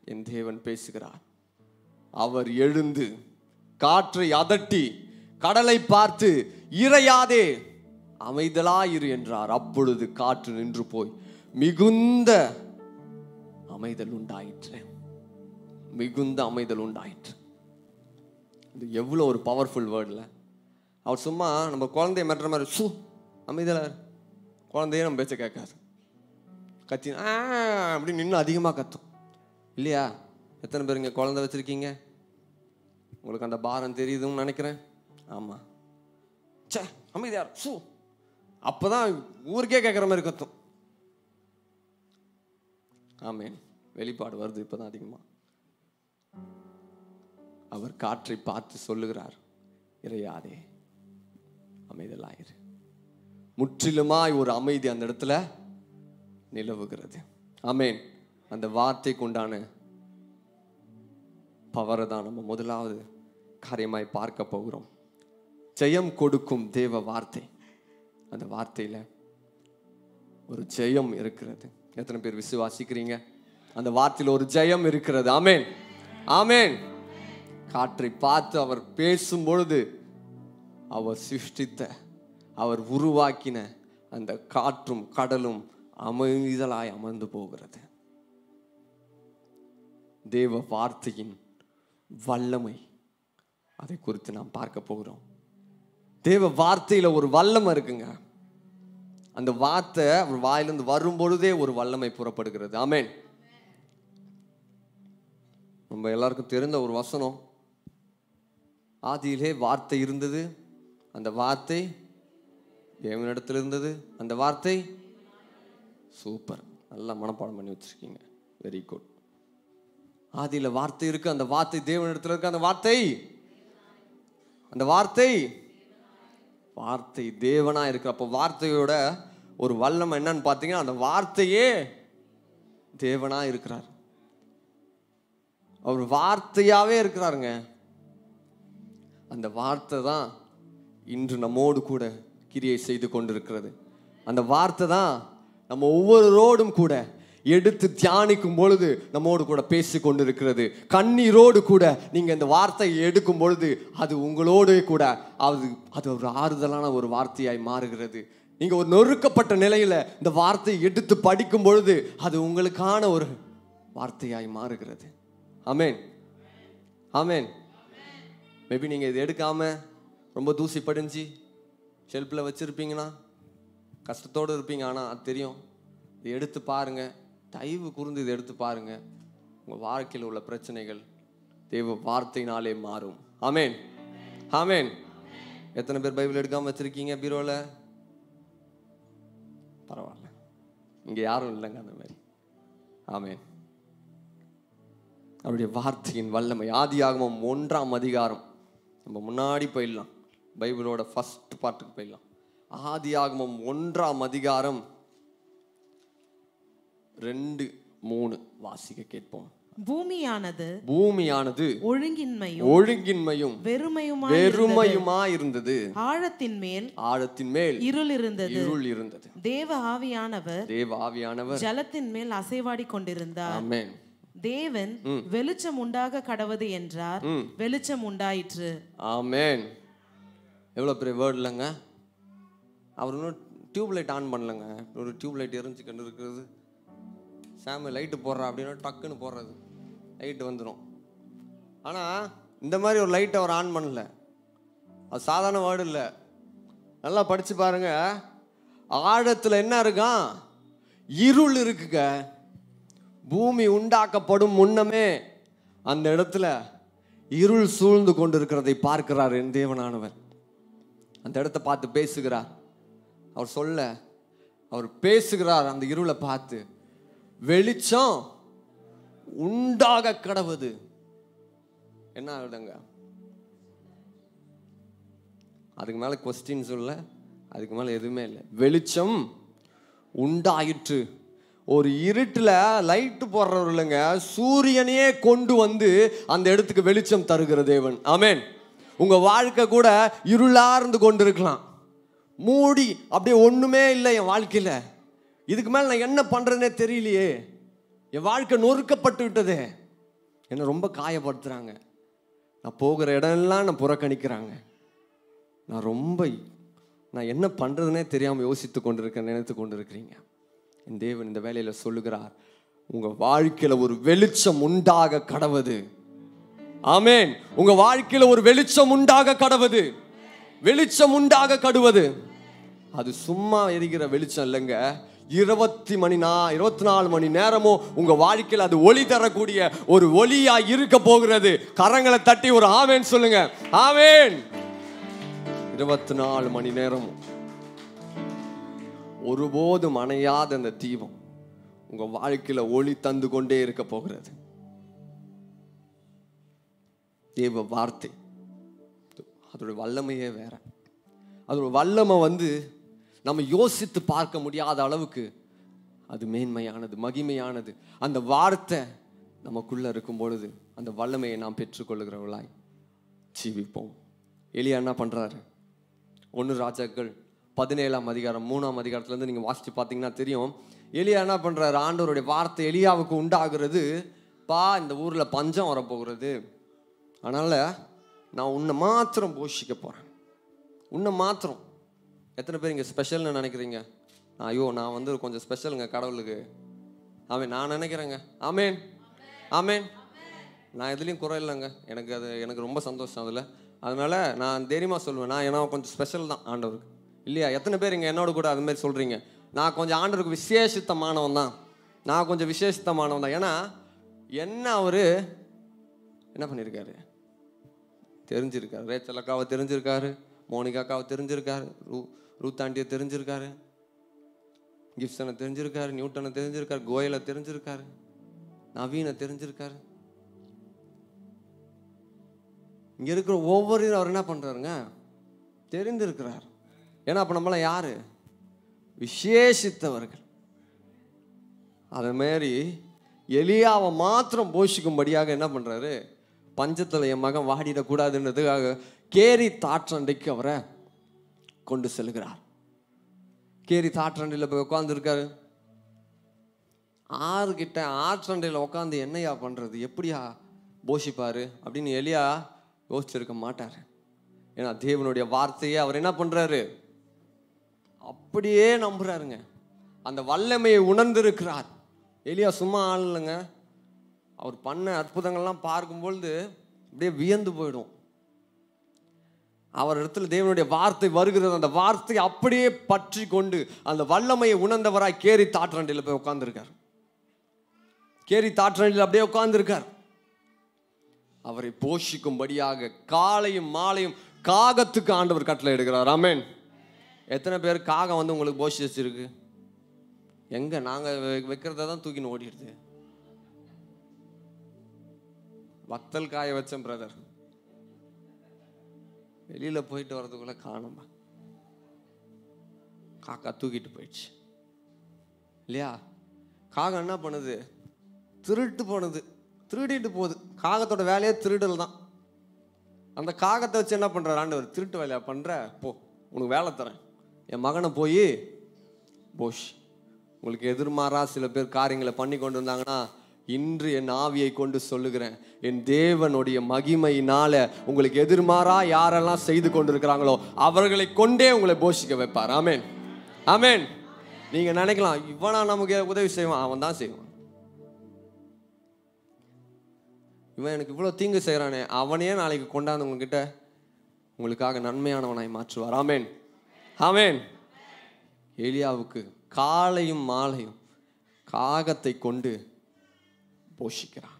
என் தேவன் பேசுகிறார் அவர் எழுந்து காற்றை அதட்டி கடலை பார்த்து இறையாதே அமைதலாயிரு என்றார் அப்பொழுது காற்று நின்று போய் மிகுந்த அமைதல் உண்டாயிற்று மிகுந்த அமைதல் உண்டாயிற்று இது எவ்வளோ ஒரு பவர்ஃபுல் வேர்டில் அவர் சும்மா நம்ம குழந்தைய மெட்டுற மாதிரி சு அமைதலா இரு." குழந்தையே நம்ம பேச்ச கேட்காது கத்தி ஆ அப்படின்னு நின்று அதிகமாக கத்தும் இல்லையா எத்தனை பேர் இங்கே குழந்தை வச்சுருக்கீங்க உங்களுக்கு அந்த பாரம் தெரியுதுன்னு நினைக்கிறேன் ஆமாம் ச்சே அமைதியார் சு அப்போ தான் ஊருக்கே கேட்குற மாதிரி கத்தும் ஆமேன் வெளிப்பாடு வருது இப்போ தான் அதிகமாக அவர் காற்றை பார்த்து சொல்லுகிறார் இறையாதே அமைதலாயிரு முற்றிலுமாய் ஒரு அமைதி அந்த இடத்துல நிலவுகிறது ஆமேன் அந்த வார்த்தைக்கு உண்டான பவரை தான் நம்ம முதலாவது காரியமாய் பார்க்க போகிறோம் ஜெயம் கொடுக்கும் தேவ வார்த்தை அந்த வார்த்தையில ஒரு ஜெயம் இருக்கிறது எத்தனை பேர் விசுவாசிக்கிறீங்க அந்த வார்த்தையில் ஒரு ஜெயம் இருக்கிறது ஆமேன் ஆமேன் காற்றை பார்த்து அவர் பேசும் பொழுது அவர் சிருஷ்டித்த அவர் உருவாக்கின அந்த காற்றும் கடலும் அமைதலாய் அமர்ந்து போகிறது தேவ வார்த்தையின் வல்லமை அதை குறித்து நாம் பார்க்க போகிறோம் தேவ வார்த்தையில ஒரு வல்லமை இருக்குங்க அந்த வார்த்தை அவர் வாயிலிருந்து வரும் பொழுதே ஒரு வல்லமை புறப்படுகிறது ஆமென் நம்ம எல்லாருக்கும் தெரிந்த ஒரு வசனம் ஆதியிலே வார்த்தை இருந்தது அந்த வார்த்தை தேவனிடத்தில் இருந்தது அந்த வார்த்தை சூப்பர் நல்லா மனப்பாடம் பண்ணி வச்சிருக்கீங்க வெரி குட் ஆதியில வார்த்தை இருக்கு அந்த வார்த்தை தேவனிடத்தில் இருக்கு அந்த வார்த்தை அந்த வார்த்தை வார்த்தை தேவனா இருக்கு அப்போ வார்த்தையோட ஒரு வல்லம் என்னன்னு பார்த்தீங்கன்னா அந்த வார்த்தையே தேவனா இருக்கிறார் அவர் வார்த்தையாவே இருக்கிறாருங்க அந்த வார்த்தை தான் இன்று நம்மோடு கூட கிரியை செய்து கொண்டிருக்கிறது அந்த வார்த்தை தான் நம்ம ஒவ்வொருவரோடும் கூட எடுத்து தியானிக்கும் பொழுது நம்மோடு கூட பேசி கொண்டிருக்கிறது கண்ணீரோடு கூட நீங்க இந்த வார்த்தையை எடுக்கும் பொழுது அது உங்களோடு கூட அது அது ஒரு ஆறுதலான ஒரு வார்த்தையாய் மாறுகிறது நீங்க ஒரு நொறுக்கப்பட்ட நிலையில இந்த வார்த்தையை எடுத்து படிக்கும் பொழுது அது உங்களுக்கான ஒரு வார்த்தையாய் மாறுகிறது ஆமென் ஆமென் மேபி நீங்கள் இது எடுக்காம ரொம்ப தூசி படிஞ்சு ஷெல்ஃபில் வச்சுருப்பீங்கன்னா கஷ்டத்தோடு இருப்பீங்க ஆனால் அது தெரியும் இது எடுத்து பாருங்க தயவு கூர்ந்து இதை எடுத்து பாருங்க உங்கள் வாழ்க்கையில் உள்ள பிரச்சனைகள் தேவ வார்த்தையினாலே மாறும் ஆமேன் ஆமேன் எத்தனை பேர் பைபிள் எடுக்காம வச்சிருக்கீங்க பீரோவில் பரவாயில்ல இங்கே யாரும் இல்லைங்க அந்த மாதிரி ஆமேன் அவருடைய வார்த்தையின் வல்லமை ஆதியாகமம் ஒன்றாம் அதிகாரம் நம்ம முன்னாடி போயிடலாம் பைபிளோட ஃபர்ஸ்ட் பார்ட்டுக்கு போயிடலாம் ஆதியாகமம் ஒன்றாம் அதிகாரம் ரெண்டு மூணு வாசிக்க கேட்போம் பூமியானது பூமியானது ஒழுங்கின்மையும் ஒழுங்கின்மையும் வெறுமையுமா வெறுமையுமா இருந்தது ஆழத்தின் மேல் ஆழத்தின் மேல் இருள் இருந்தது இருள் இருந்தது தேவ ஆவியானவர் தேவ ஆவியானவர் ஜலத்தின் மேல் அசைவாடி கொண்டிருந்தார் ஆமென் தேவன் வெளிச்சம் உண்டாக கடவது என்றார் வெளிச்சம் உண்டாயிற்று ஆமென் எவ்வளோ பெரிய வேர்ட் இல்லைங்க அவர் இன்னும் டியூப் லைட் ஆன் பண்ணலங்க ஒரு டியூப் லைட் எரிஞ்சு கண்டு இருக்கிறது சாமி லைட்டு போடுறா அப்படின்னா டக்குன்னு போடுறது லைட்டு வந்துடும் ஆனால் இந்த மாதிரி ஒரு லைட் அவர் ஆன் பண்ணல அது சாதாரண வேர்டு இல்லை நல்லா படிச்சு பாருங்க ஆழத்தில் என்ன இருக்கான் இருள் இருக்குங்க பூமி உண்டாக்கப்படும் முன்னமே அந்த இடத்துல இருள் சூழ்ந்து கொண்டிருக்கிறதை பார்க்கிறார் என் தேவனானவர் அந்த இடத்த பார்த்து பேசுகிறார் அவர் சொல்ல அவர் பேசுகிறார் அந்த இருளை பார்த்து வெளிச்சம் உண்டாக கடவுது என்ன ஆகுதுங்க அதுக்கு மேலே கொஸ்டின் சொல்ல அதுக்கு மேலே எதுவுமே இல்லை வெளிச்சம் உண்டாயிற்று ஒரு இருட்டில் லைட்டு போடுறவர் இல்லைங்க சூரியனையே கொண்டு வந்து அந்த இடத்துக்கு வெளிச்சம் தருகிற தேவன் ஆமென் உங்க வாழ்க்கை கூட இருளா இருந்து கொண்டு இருக்கலாம் மூடி அப்படியே ஒண்ணுமே இல்லை என் வாழ்க்கையில இதுக்கு மேல நான் என்ன பண்றேனே தெரியலையே என் வாழ்க்கை நொறுக்கப்பட்டு விட்டதே என்னை ரொம்ப காயப்படுத்துகிறாங்க நான் போகிற இடம்லாம் நான் புறக்கணிக்கிறாங்க நான் ரொம்ப நான் என்ன பண்ணுறதுனே தெரியாமல் யோசித்து கொண்டிருக்கேன் நினைத்து கொண்டிருக்கிறீங்க என் தேவன் இந்த வேலையில் சொல்லுகிறார் உங்கள் வாழ்க்கையில் ஒரு வெளிச்சம் உண்டாக கடவுது ஆமென் உங்க வாழ்க்கையில ஒரு வெளிச்சம் உண்டாக கடவுது வெளிச்சம் உண்டாக கடுவது அது சும்மா எரிகிற வெளிச்சம் இல்லைங்க இருபத்தி மணி நா இருபத்தி நாலு மணி நேரமும் உங்க வாழ்க்கையில் அது ஒளி தரக்கூடிய ஒரு ஒளியா இருக்க போகிறது கரங்களை தட்டி ஒரு ஆமேன் சொல்லுங்க ஆமேன் இருபத்தி நாலு மணி நேரமும் ஒருபோதும் அணையாத அந்த தீபம் உங்க வாழ்க்கையில ஒளி தந்து கொண்டே இருக்க போகிறது தேவ வார்த்தை அதோட வல்லமையே வேற அதோட வல்லமை வந்து நம்ம யோசித்து பார்க்க முடியாத அளவுக்கு அது மேன்மையானது மகிமையானது அந்த வார்த்தை நமக்குள்ள இருக்கும் பொழுது அந்த வல்லமையை நாம் பெற்றுக்கொள்ளுகிறவர்களாய் ஜீவிப்போம் எலியா என்ன பண்றாரு ஒன்று ராஜாக்கள் பதினேழாம் அதிகாரம் மூணாம் அதிகாரத்துலேருந்து நீங்கள் வாசித்து பார்த்தீங்கன்னா தெரியும் எலியா என்ன பண்ணுறாரு ஆண்டவருடைய வார்த்தை எலியாவுக்கு உண்டாகிறது பா இந்த ஊரில் பஞ்சம் வரப்போகிறது அதனால் நான் உன்னை மாத்திரம் போஷிக்க போகிறேன் உன்னை மாத்திரம் எத்தனை பேர் இங்கே ஸ்பெஷல்னு நினைக்கிறீங்க ஐயோ நான் வந்து கொஞ்சம் ஸ்பெஷலுங்க கடவுளுக்கு ஆமேன் நான் நினைக்கிறேங்க ஆமேன் ஆமேன் நான் எதுலேயும் குறை இல்லைங்க எனக்கு அது எனக்கு ரொம்ப சந்தோஷம் அதில் அதனால நான் தைரியமாக சொல்லுவேன் நான் ஏன்னா கொஞ்சம் ஸ்பெஷல் தான் ஆண்டவருக்கு இல்லையா எத்தனை பேர் இங்கே என்னோட கூட அது மாதிரி சொல்கிறீங்க நான் கொஞ்சம் ஆண்டவருக்கு விசேஷித்தமானவன் தான் நான் கொஞ்சம் விசேஷித்தமானவன் தான் ஏன்னா என்ன அவர் என்ன பண்ணியிருக்காரு தெரிஞ்சிருக்காரு ரேச்சல் அக்காவை தெரிஞ்சிருக்காரு மோனிகா அக்காவை தெரிஞ்சிருக்காரு ரூ ரூத்தாண்டியை தெரிஞ்சிருக்காரு கிப்சனை தெரிஞ்சிருக்காரு நியூட்டனை தெரிஞ்சிருக்காரு கோயலை தெரிஞ்சிருக்காரு நவீனை தெரிஞ்சிருக்காரு இங்க இருக்கிற ஒவ்வொருவரும் அவர் என்ன பண்றாருங்க தெரிந்திருக்கிறார் ஏன்னா அப்ப நம்மளாம் யாரு விசேஷித்தவர்கள் அதே மாதிரி எலியாவை மாத்திரம் போஷிக்கும்படியாக என்ன பண்றாரு பஞ்சத்தில் என் மகன் வாடிடக்கூடாதுன்றதுக்காக கேரி தாற்றண்டைக்கு அவரை கொண்டு செல்கிறார் கேரி தாற்றண்டையில் போய் உட்காந்துருக்காரு ஆறு கிட்ட ஆற்றண்டையில் உட்காந்து என்னையா பண்ணுறது எப்படியா போஷிப்பாரு அப்படின்னு எலியா யோசிச்சிருக்க மாட்டார் ஏன்னா தேவனுடைய வார்த்தையை அவர் என்ன பண்ணுறாரு அப்படியே நம்புறாருங்க அந்த வல்லமையை உணர்ந்திருக்கிறார் எலியா சும்மா ஆள் இல்லைங்க அவர் பண்ண அற்புதங்கள்லாம் பார்க்கும்பொழுது அப்படியே வியந்து போயிடும் அவர் இடத்துல தேவனுடைய வார்த்தை வருகிறது அந்த வார்த்தை அப்படியே பற்றி கொண்டு அந்த வல்லமையை உணர்ந்தவராய் கேரி தாற்றண்டியில் போய் உட்கார்ந்திருக்கார் கேரி தாற்றண்டியில் அப்படியே உட்கார்ந்திருக்கார் அவரை போஷிக்கும்படியாக காலையும் மாலையும் காகத்துக்கு ஆண்டவர் கட்டளை எடுக்கிறார் ஆமென் எத்தனை பேர் காகம் வந்து உங்களுக்கு போஷி வச்சிருக்கு எங்க நாங்க வெ- வைக்கிறத தான் தூக்கின்னு ஓடிடுது வத்தல் காய வச்சேன் பிரதர் வெளியில போயிட்டு வர்றதுக்குள்ள காணுமா காக்கா தூக்கிட்டு போயிடுச்சு இல்லையா காகம் என்ன பண்ணுது திருட்டு போனது திருடிட்டு போகுது காகத்தோட வேலையே திருடல் தான் அந்த காகத்தை வச்சு என்ன பண்றாரு ஆண்டவர் திருட்டு வேலையா பண்ற போ உனக்கு வேலை தரேன் என் மகனை போய் போஷ் உங்களுக்கு எதிர்மாறா சில பேர் காரியங்களை பண்ணி கொண்டு வந்தாங்கன்னா இன்று என் ஆவியை கொண்டு சொல்லுகிறேன் என் தேவனுடைய மகிமையினால உங்களுக்கு எதிர்மாறா யாரெல்லாம் செய்து கொண்டிருக்கிறாங்களோ அவர்களை கொண்டே உங்களை போஷிக்க வைப்பார் ஆமென் ஆமென் நீங்க நினைக்கலாம் இவனா நமக்கு உதவி செய்வான் அவன் தான் செய்வான் இவன் எனக்கு இவ்வளோ தீங்கு செய்கிறானே அவனையே நாளைக்கு கொண்டாந்து உங்ககிட்ட உங்களுக்காக நன்மையானவனாய் மாற்றுவார் ஆமென் ஆமென் எலியாவுக்கு காலையும் மாலையும் காகத்தை கொண்டு போஷிக்கிறான்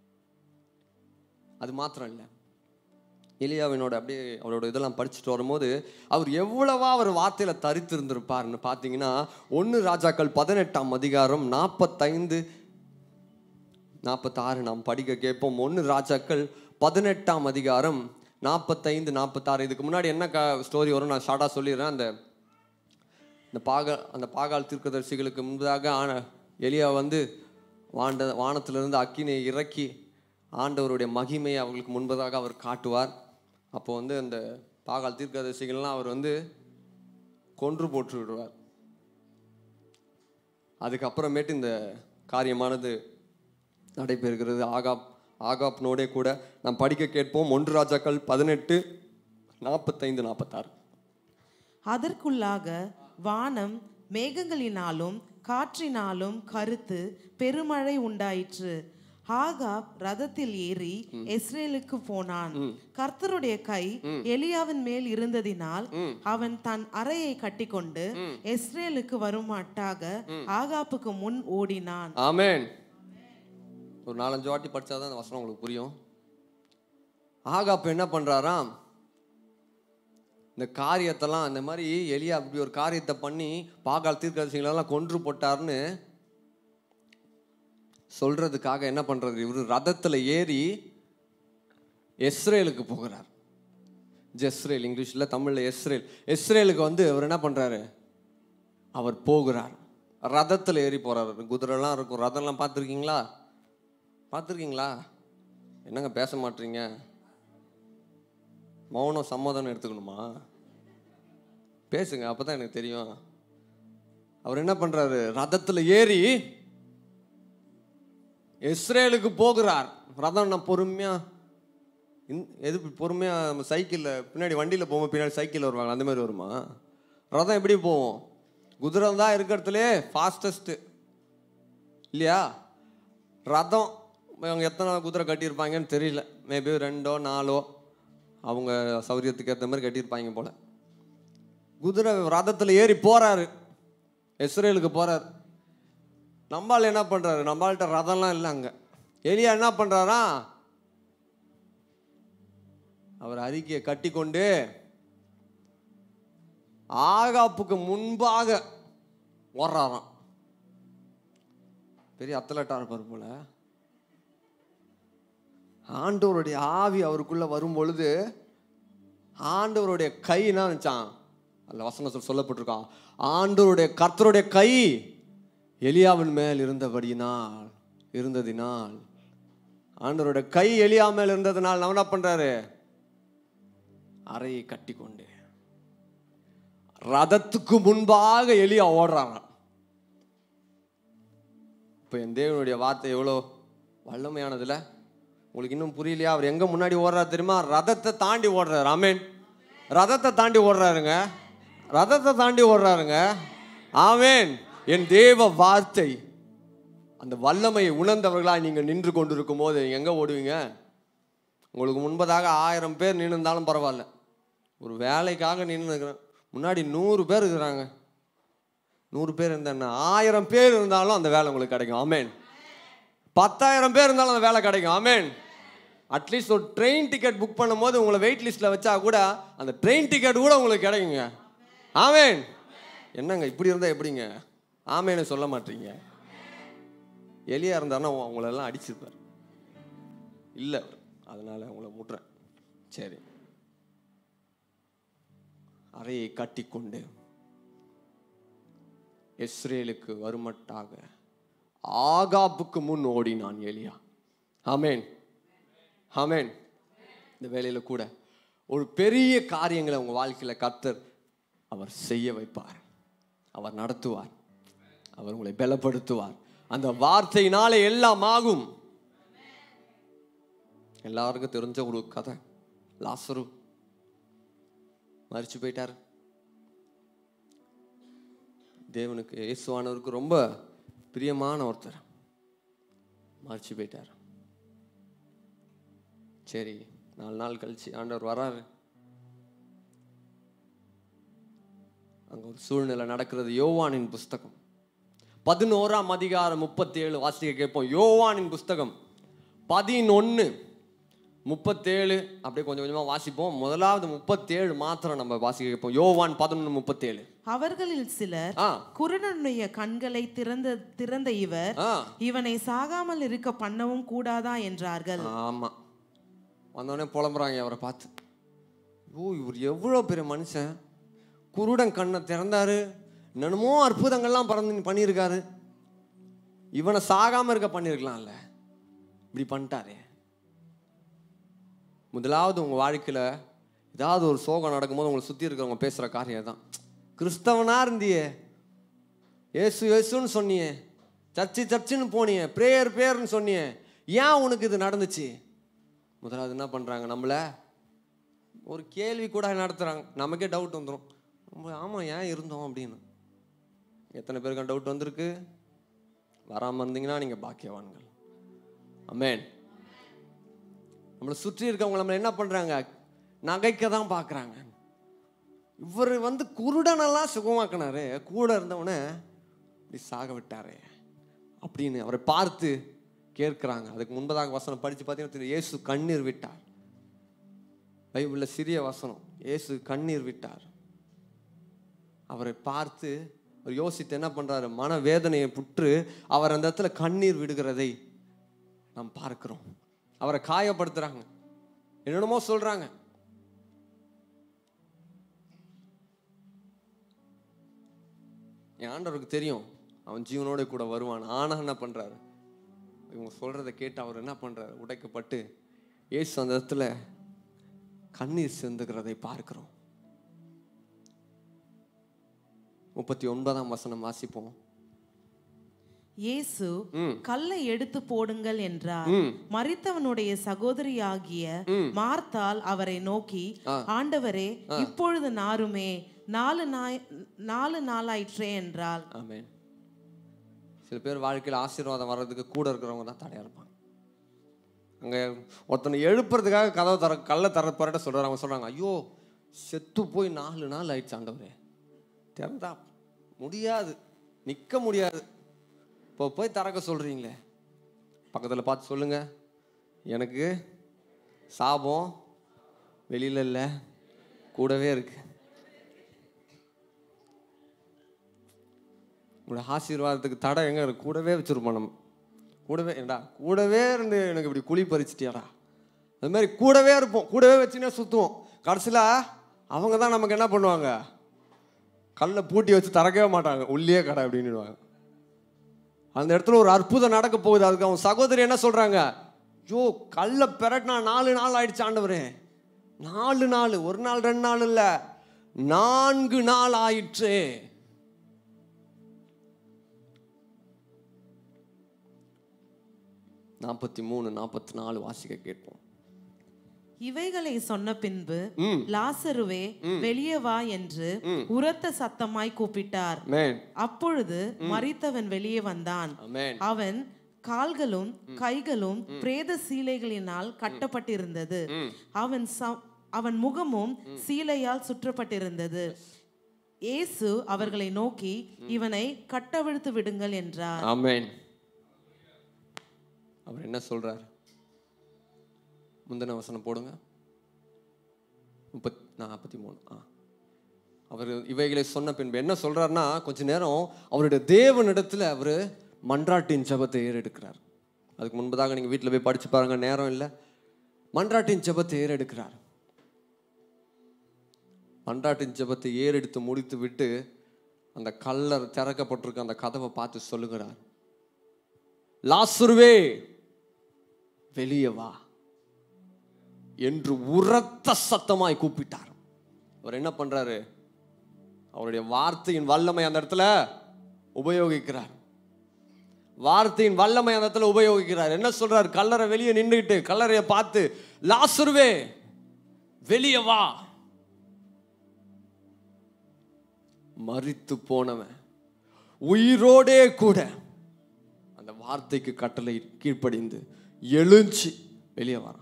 அது மாத்திரம் இல்லை எலியாவினோட அப்படியே அவரோட இதெல்லாம் படிச்சுட்டு வரும்போது அவர் எவ்வளவா அவர் வார்த்தையில தரித்திருந்திருப்பார்னு பார்த்தீங்கன்னா ஒன்று ராஜாக்கள் பதினெட்டாம் அதிகாரம் நாற்பத்தைந்து நாற்பத்தாறு நாம் படிக்க கேட்போம் ஒன்று ராஜாக்கள் பதினெட்டாம் அதிகாரம் நாற்பத்தைந்து நாற்பத்தாறு இதுக்கு முன்னாடி என்ன க ஸ்டோரி வரும் நான் ஷார்ட்டாக சொல்லிடுறேன் அந்த இந்த பாக அந்த பாகால் தீர்க்கதரிசிகளுக்கு முன்பதாக ஆன எலியா வந்து வாண்ட வானத்திலிருந்து அக்கினை இறக்கி ஆண்டவருடைய மகிமையை அவங்களுக்கு முன்பதாக அவர் காட்டுவார் அப்போ வந்து அந்த பாகால் தீர்க்கதரிசிகள்லாம் அவர் வந்து கொன்று போட்டு விடுவார் அதுக்கப்புறமேட்டு இந்த காரியமானது நடைபெறுகிறது ஆகாப் ஆகாப்னோடே கூட நாம் படிக்க கேட்போம் ஒன்று ராஜாக்கள் பதினெட்டு நாற்பத்தைந்து நாற்பத்தாறு அதற்குள்ளாக வானம் மேகங்களினாலும் காற்றினாலும் கருத்து பெருமழை உண்டாயிற்று ஆகாப் ரதத்தில் ஏறி இஸ்ரேலுக்கு போனான் கர்த்தருடைய கை எலியாவின் மேல் இருந்ததினால் அவன் தன் அறையை கட்டிக்கொண்டு இஸ்ரேலுக்கு வருமாட்டாக ஆகாப்புக்கு முன் ஓடினான் ஆமென் ஒரு நாலஞ்சு வாட்டி படிச்சாதான் அந்த வசனம் உங்களுக்கு புரியும் ஆகாப் என்ன பண்றாராம் இந்த காரியத்தெல்லாம் இந்த மாதிரி எலியா அப்படி ஒரு காரியத்தை பண்ணி பாகால் தீர்க்கதரிசிகளெல்லாம் கொன்று போட்டார்னு சொல்றதுக்காக என்ன பண்றது இவர் ரதத்துல ஏறி எஸ்ரேலுக்கு போகிறார் ஜெஸ்ரேல் இங்கிலீஷ்ல தமிழ்ல எஸ்ரேல் எஸ்ரேலுக்கு வந்து அவர் என்ன பண்றாரு அவர் போகிறார் ரதத்தில் ஏறி போறாரு குதிரைலாம் இருக்கும் ரதம்லாம் பார்த்துருக்கீங்களா பார்த்துருக்கீங்களா என்னங்க பேச மாட்டீங்க மௌனம் சம்மதம் எடுத்துக்கணுமா பேசுங்க அப்பதான் எனக்கு தெரியும் அவர் என்ன பண்றாரு ரதத்தில் ஏறி இஸ்ரேலுக்கு போகிறார் ரதம் நான் பொறுமையா இந்- எது பொறுமையா நம்ம சைக்கிளில் பின்னாடி வண்டியில் போகும்போது பின்னாடி சைக்கிளில் வருவாங்க அந்த மாதிரி வருமா ரதம் எப்படி போவோம் குதிரை தான் இருக்கிறதுலே ஃபாஸ்டஸ்ட்டு இல்லையா ரதம் அவங்க எத்தனை குதிரை கட்டியிருப்பாங்கன்னு தெரியல மேபி ரெண்டோ நாலோ அவங்க சௌரியத்துக்கு ஏற்ற மாதிரி கட்டியிருப்பாங்க போல குதிரை ரதத்தில் ஏறி போறாரு இஸ்ரேலுக்கு போறாரு நம்மால் என்ன பண்றாரு நம்மள்ட்ட ரதம்லாம் இல்லை அங்க எலியா என்ன பண்றாரா அவர் அறிக்கையை கட்டிக்கொண்டு ஆகாப்புக்கு முன்பாக ஓடுறாராம் பெரிய அத்தலட்டா இருப்பார் போல ஆண்டவருடைய ஆவி அவருக்குள்ள வரும் பொழுது ஆண்டவருடைய கை என்ன நினைச்சான் அந்த வசனத்தில் சொல்லப்பட்டிருக்கான் ஆண்டவருடைய கர்த்தருடைய கை எலியாவின் மேல் இருந்தபடியினால் இருந்ததினால் ஆண்டவருடைய கை எலியா மேல் இருந்ததினால் நான் என்ன பண்றாரு அறையை கட்டி கொண்டு ரதத்துக்கு முன்பாக எலியா ஓடுறாராம் இப்போ என் தேவனுடைய வார்த்தை எவ்வளோ வல்லமையானதுல உங்களுக்கு இன்னும் புரியலையா அவர் எங்க முன்னாடி ஓடுறாரு தெரியுமா ரதத்தை தாண்டி ஓடுறாரு ஆமேன் ரதத்தை தாண்டி ஓடுறாருங்க ரதத்தை தாண்டி ஓடுறாருங்க ஆமேன் என் தேவ வார்த்தை அந்த வல்லமையை உணர்ந்தவர்களாய் நீங்கள் நின்று கொண்டிருக்கும் போது நீங்க எங்க ஓடுவீங்க உங்களுக்கு முன்பதாக ஆயிரம் பேர் நின்று இருந்தாலும் பரவாயில்ல ஒரு வேலைக்காக நின்று இருக்கிறேன் முன்னாடி நூறு பேர் இருக்கிறாங்க நூறு பேர் இருந்தா என்ன ஆயிரம் பேர் இருந்தாலும் அந்த வேலை உங்களுக்கு கிடைக்கும் ஆமேன் பத்தாயிரம் பேர் இருந்தாலும் அந்த வேலை கிடைக்கும் ஆமேன் அட்லீஸ்ட் ஒரு ட்ரெயின் டிக்கெட் புக் பண்ணும்போது உங்களை வெயிட் லிஸ்ட்டில் வச்சா கூட அந்த ட்ரெயின் டிக்கெட் கூட உங்களுக்கு கிடைக்குங்க ஆமேன் என்னங்க இப்படி இருந்தால் எப்படிங்க ஆமேன்னு சொல்ல மாட்டீங்க எலியா இருந்தாருன்னா உங்களெல்லாம் அடிச்சிருப்பார் இல்லை அவர். அதனால உங்களை முட்டுறேன் சரி அறையை கட்டிக்கொண்டு இஸ்ரேலுக்கு வருமட்டாக ஆகாப்புக்கு முன் ஓடினான் எலியா ஆமேன் ஆமேன் இந்த வேலையில கூட ஒரு பெரிய காரியங்களை உங்க வாழ்க்கையில கர்த்தர் அவர் செய்ய வைப்பார் அவர் நடத்துவார் அவர் உங்களை பலப்படுத்துவார் அந்த வார்த்தையினாலே எல்லாம் ஆகும் எல்லாருக்கும் தெரிஞ்ச ஒரு கதை லாசரு மறிச்சு போயிட்டார் தேவனுக்கு இயேசுவானவருக்கு ரொம்ப பிரியமான ஒருத்தர் மறிச்சு போயிட்டார் சரி நாலு நாள் கழிச்சு ஆண்டவர் வராரு அங்க ஒரு சூழ்நிலை நடக்கிறது யோவானின் புஸ்தகம் பதினோராம் அதிகாரம் முப்பத்தி ஏழு வாசிக்க கேட்போம் யோவானின் புஸ்தகம் பதினொன்னு முப்பத்தேழு அப்படியே கொஞ்சம் கொஞ்சமா வாசிப்போம் முதலாவது முப்பத்தேழு மாத்திரம் நம்ம வாசிக்க கேட்போம் யோவான் பதினொன்று முப்பத்தேழு அவர்களில் சிலர் ஆ குருடனுடைய கண்களை திறந்த திறந்த இவர் ஆ இவனை சாகாமல் இருக்க பண்ணவும் கூடாதா என்றார்கள் ஆமா வந்தோடனே புலம்புறாங்க அவரை பார்த்து ஓ இவர் எவ்வளோ பெரிய மனுஷன் குருடன் கண்ணை திறந்தாரு என்னென்னமோ அற்புதங்கள்லாம் பறந்து பண்ணியிருக்காரு இவனை சாகாம இருக்க பண்ணியிருக்கலாம்ல இப்படி பண்ணிட்டாரே முதலாவது உங்க வாழ்க்கையில ஏதாவது ஒரு சோகம் நடக்கும்போது உங்களை சுத்தி இருக்கிறவங்க பேசுற காரியம் தான் கிறிஸ்தவனா இருந்தியே ஏசு ஏசுன்னு சொன்னியே சர்ச்சு சர்ச்சுன்னு போனியே பிரேயர் பிரேயர்னு சொன்னியே ஏன் உனக்கு இது நடந்துச்சு முதலாவது என்ன பண்ணுறாங்க நம்மளை ஒரு கேள்வி கூட நடத்துகிறாங்க நமக்கே டவுட் வந்துடும் நம்ம ஆமாம் ஏன் இருந்தோம் அப்படின்னு எத்தனை பேருக்கு டவுட் வந்திருக்கு வராமல் இருந்தீங்கன்னா நீங்கள் பாக்கியவான்கள் அமேன் நம்மளை சுற்றி இருக்கவங்க நம்மளை என்ன பண்ணுறாங்க நகைக்க தான் பார்க்குறாங்க இவர் வந்து குருடனெல்லாம் சுகமாக்கினாரு கூட இருந்தவனை இப்படி சாக விட்டாரே அப்படின்னு அவரை பார்த்து கேட்குறாங்க அதுக்கு முன்பதாக வசனம் படித்து பார்த்தீங்கன்னா தெரியும், இயேசு கண்ணீர் விட்டார் பைபிளில் சிறிய வசனம் இயேசு கண்ணீர் விட்டார் அவரை பார்த்து அவர் யோசித்து என்ன பண்றாரு மன வேதனையை புற்று அவர் அந்த இடத்துல கண்ணீர் விடுகிறதை நாம் பார்க்கிறோம் அவரை காயப்படுத்துறாங்க என்னென்னமோ சொல்றாங்க என் ஆண்டவருக்கு தெரியும் அவன் ஜீவனோட கூட வருவான் ஆனா என்ன பண்றாரு இவங்க சொல்றதை கேட்டு அவர் என்ன பண்றாரு உடைக்கப்பட்டு இயேசு அந்த இடத்துல கண்ணீர் சிந்துகிறதை பார்க்கிறோம் முப்பத்தி ஒன்பதாம் வசனம் வாசிப்போம் இயேசு ம். கல்லை எடுத்து போடுங்கள் என்றார் ம். மரித்தவனுடைய சகோதரியாகிய மார்த்தாள் அவரை நோக்கி ஆ. ஆண்டவரே இப்பொழுது நாருமே நாலு நாய் நாலு நாளாயிற்றே என்றாள் ஆமென் சில பேர் வாழ்க்கையில் ஆசீர்வாதம் வர்றதுக்கு கூட இருக்கிறவங்க தான் தடையா இருப்பாங்க அங்கே ஒருத்தனை எழுப்புறதுக்காக கதவை தர கல்லை தர போராட்ட சொல்கிறாங்க அவங்க சொல்கிறாங்க ஐயோ செத்து போய் நாலு நாள் ஆயிடுச்சு ஆண்டவரே திறந்தா முடியாது நிற்க முடியாது இப்போ போய் திறக்க சொல்கிறீங்களே பக்கத்தில் பார்த்து சொல்லுங்க எனக்கு சாபம் வெளியில் இல்லை கூடவே இருக்கு உங்களோட ஆசீர்வாதத்துக்கு தடை எங்க இருக்கு கூடவே வச்சிருப்போம் நம்ம கூடவே ஏண்டா கூடவே இருந்து எனக்கு இப்படி குழி பறிச்சிட்டியாடா அது மாதிரி கூடவே இருப்போம் கூடவே வச்சுனே சுற்றுவோம் கடைசியில் அவங்க தான் நமக்கு என்ன பண்ணுவாங்க கல்லை பூட்டி வச்சு திறக்கவே மாட்டாங்க உள்ளே கடை அப்படின்னுடுவாங்க அந்த இடத்துல ஒரு அற்புதம் நடக்க போகுது அதுக்கு அவன் சகோதரி என்ன சொல்றாங்க ஐயோ கல்லை பெரட்டினா நாலு நாள் ஆயிடுச்சு ஆண்டவரே நாலு நாள் ஒரு நாள் ரெண்டு நாள் இல்லை நான்கு நாள் ஆயிற்று நாற்பத்தி மூணு நாற்பத்தி நாலு வாசிக்க கேட்போம் இவைகளை சொன்ன பின்பு ம். லாசருவே வெளியே வா என்று உரத்த சத்தமாய் கூப்பிட்டார் மேன் அப்பொழுது மரித்தவன் வெளியே வந்தான் அமேன் அவன் கால்களும் கைகளும் பிரேத சீலைகளினால் கட்டப்பட்டிருந்தது அவன் ச- அவன் முகமும் சீலையால் சுற்றப்பட்டிருந்தது இயேசு அவர்களை நோக்கி இவனை கட்டவிழ்த்து விடுங்கள் என்றார் ஆமென் அவர் என்ன சொல்றார் முந்தின வசனம் போடுங்க முப்பத் நாற்பத்தி மூணு ஆ அவர் இவைகளை சொன்ன பின்பு என்ன சொல்றாருன்னா கொஞ்ச நேரம் அவருடைய தேவனிடத்துல அவர் மன்றாட்டின் ஜெபத்தை ஏறெடுக்கிறார் அதுக்கு முன்பதாக நீங்க வீட்டில் போய் படிச்சு பாருங்க நேரம் இல்லை மன்றாட்டின் ஜெபத்தை ஏறெடுக்கிறார் மன்றாட்டின் ஜெபத்தை ஏறெடுத்து முடித்து விட்டு அந்த கல்லர் திறக்கப்பட்டிருக்க அந்த கதவை பார்த்து சொல்லுகிறார் லாசுருவே வெளியே வா என்று உரத்த சத்தமாய் கூப்பிட்டார் அவர் என்ன பண்றாரு அவருடைய வார்த்தையின் வல்லமை அந்த இடத்துல உபயோகிக்கிறார் வார்த்தையின் வல்லமை அந்த இடத்துல உபயோகிக்கிறார் என்ன சொல்றார் கல்லறை வெளியே நின்றுக்கிட்டு கல்லறையை பார்த்து லாசுருவே வெளியே வா மரித்து போனவன் உயிரோடே கூட அந்த வார்த்தைக்கு கட்டளை கீழ்ப்படிந்து எழுஞ்சி வெளியே வரான்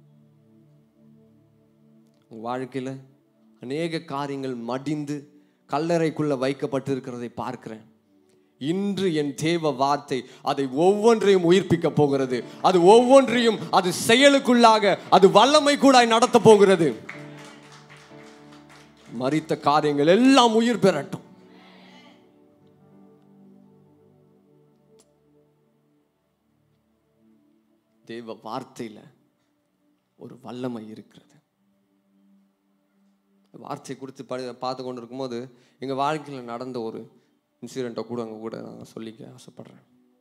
உங்க வாழ்க்கையில அநேக காரியங்கள் மடிந்து கல்லறைக்குள்ள வைக்கப்பட்டிருக்கிறதை பார்க்கிறேன் இன்று என் தேவ வார்த்தை அதை ஒவ்வொன்றையும் உயிர்ப்பிக்க போகிறது அது ஒவ்வொன்றையும் அது செயலுக்குள்ளாக அது வல்லமை கூட நடத்த போகிறது மரித்த காரியங்கள் எல்லாம் உயிர் பெறட்டும் தேவ வார்த்தையில ஒரு வல்லமை இருக்கிறது வார்த்தை குறித்து படி பார்த்து கொண்டு இருக்கும்போது எங்கள் வாழ்க்கையில் நடந்த ஒரு இன்சிடெண்ட்டை கூட அங்கே கூட நான் சொல்லிக்க ஆசைப்படுறேன்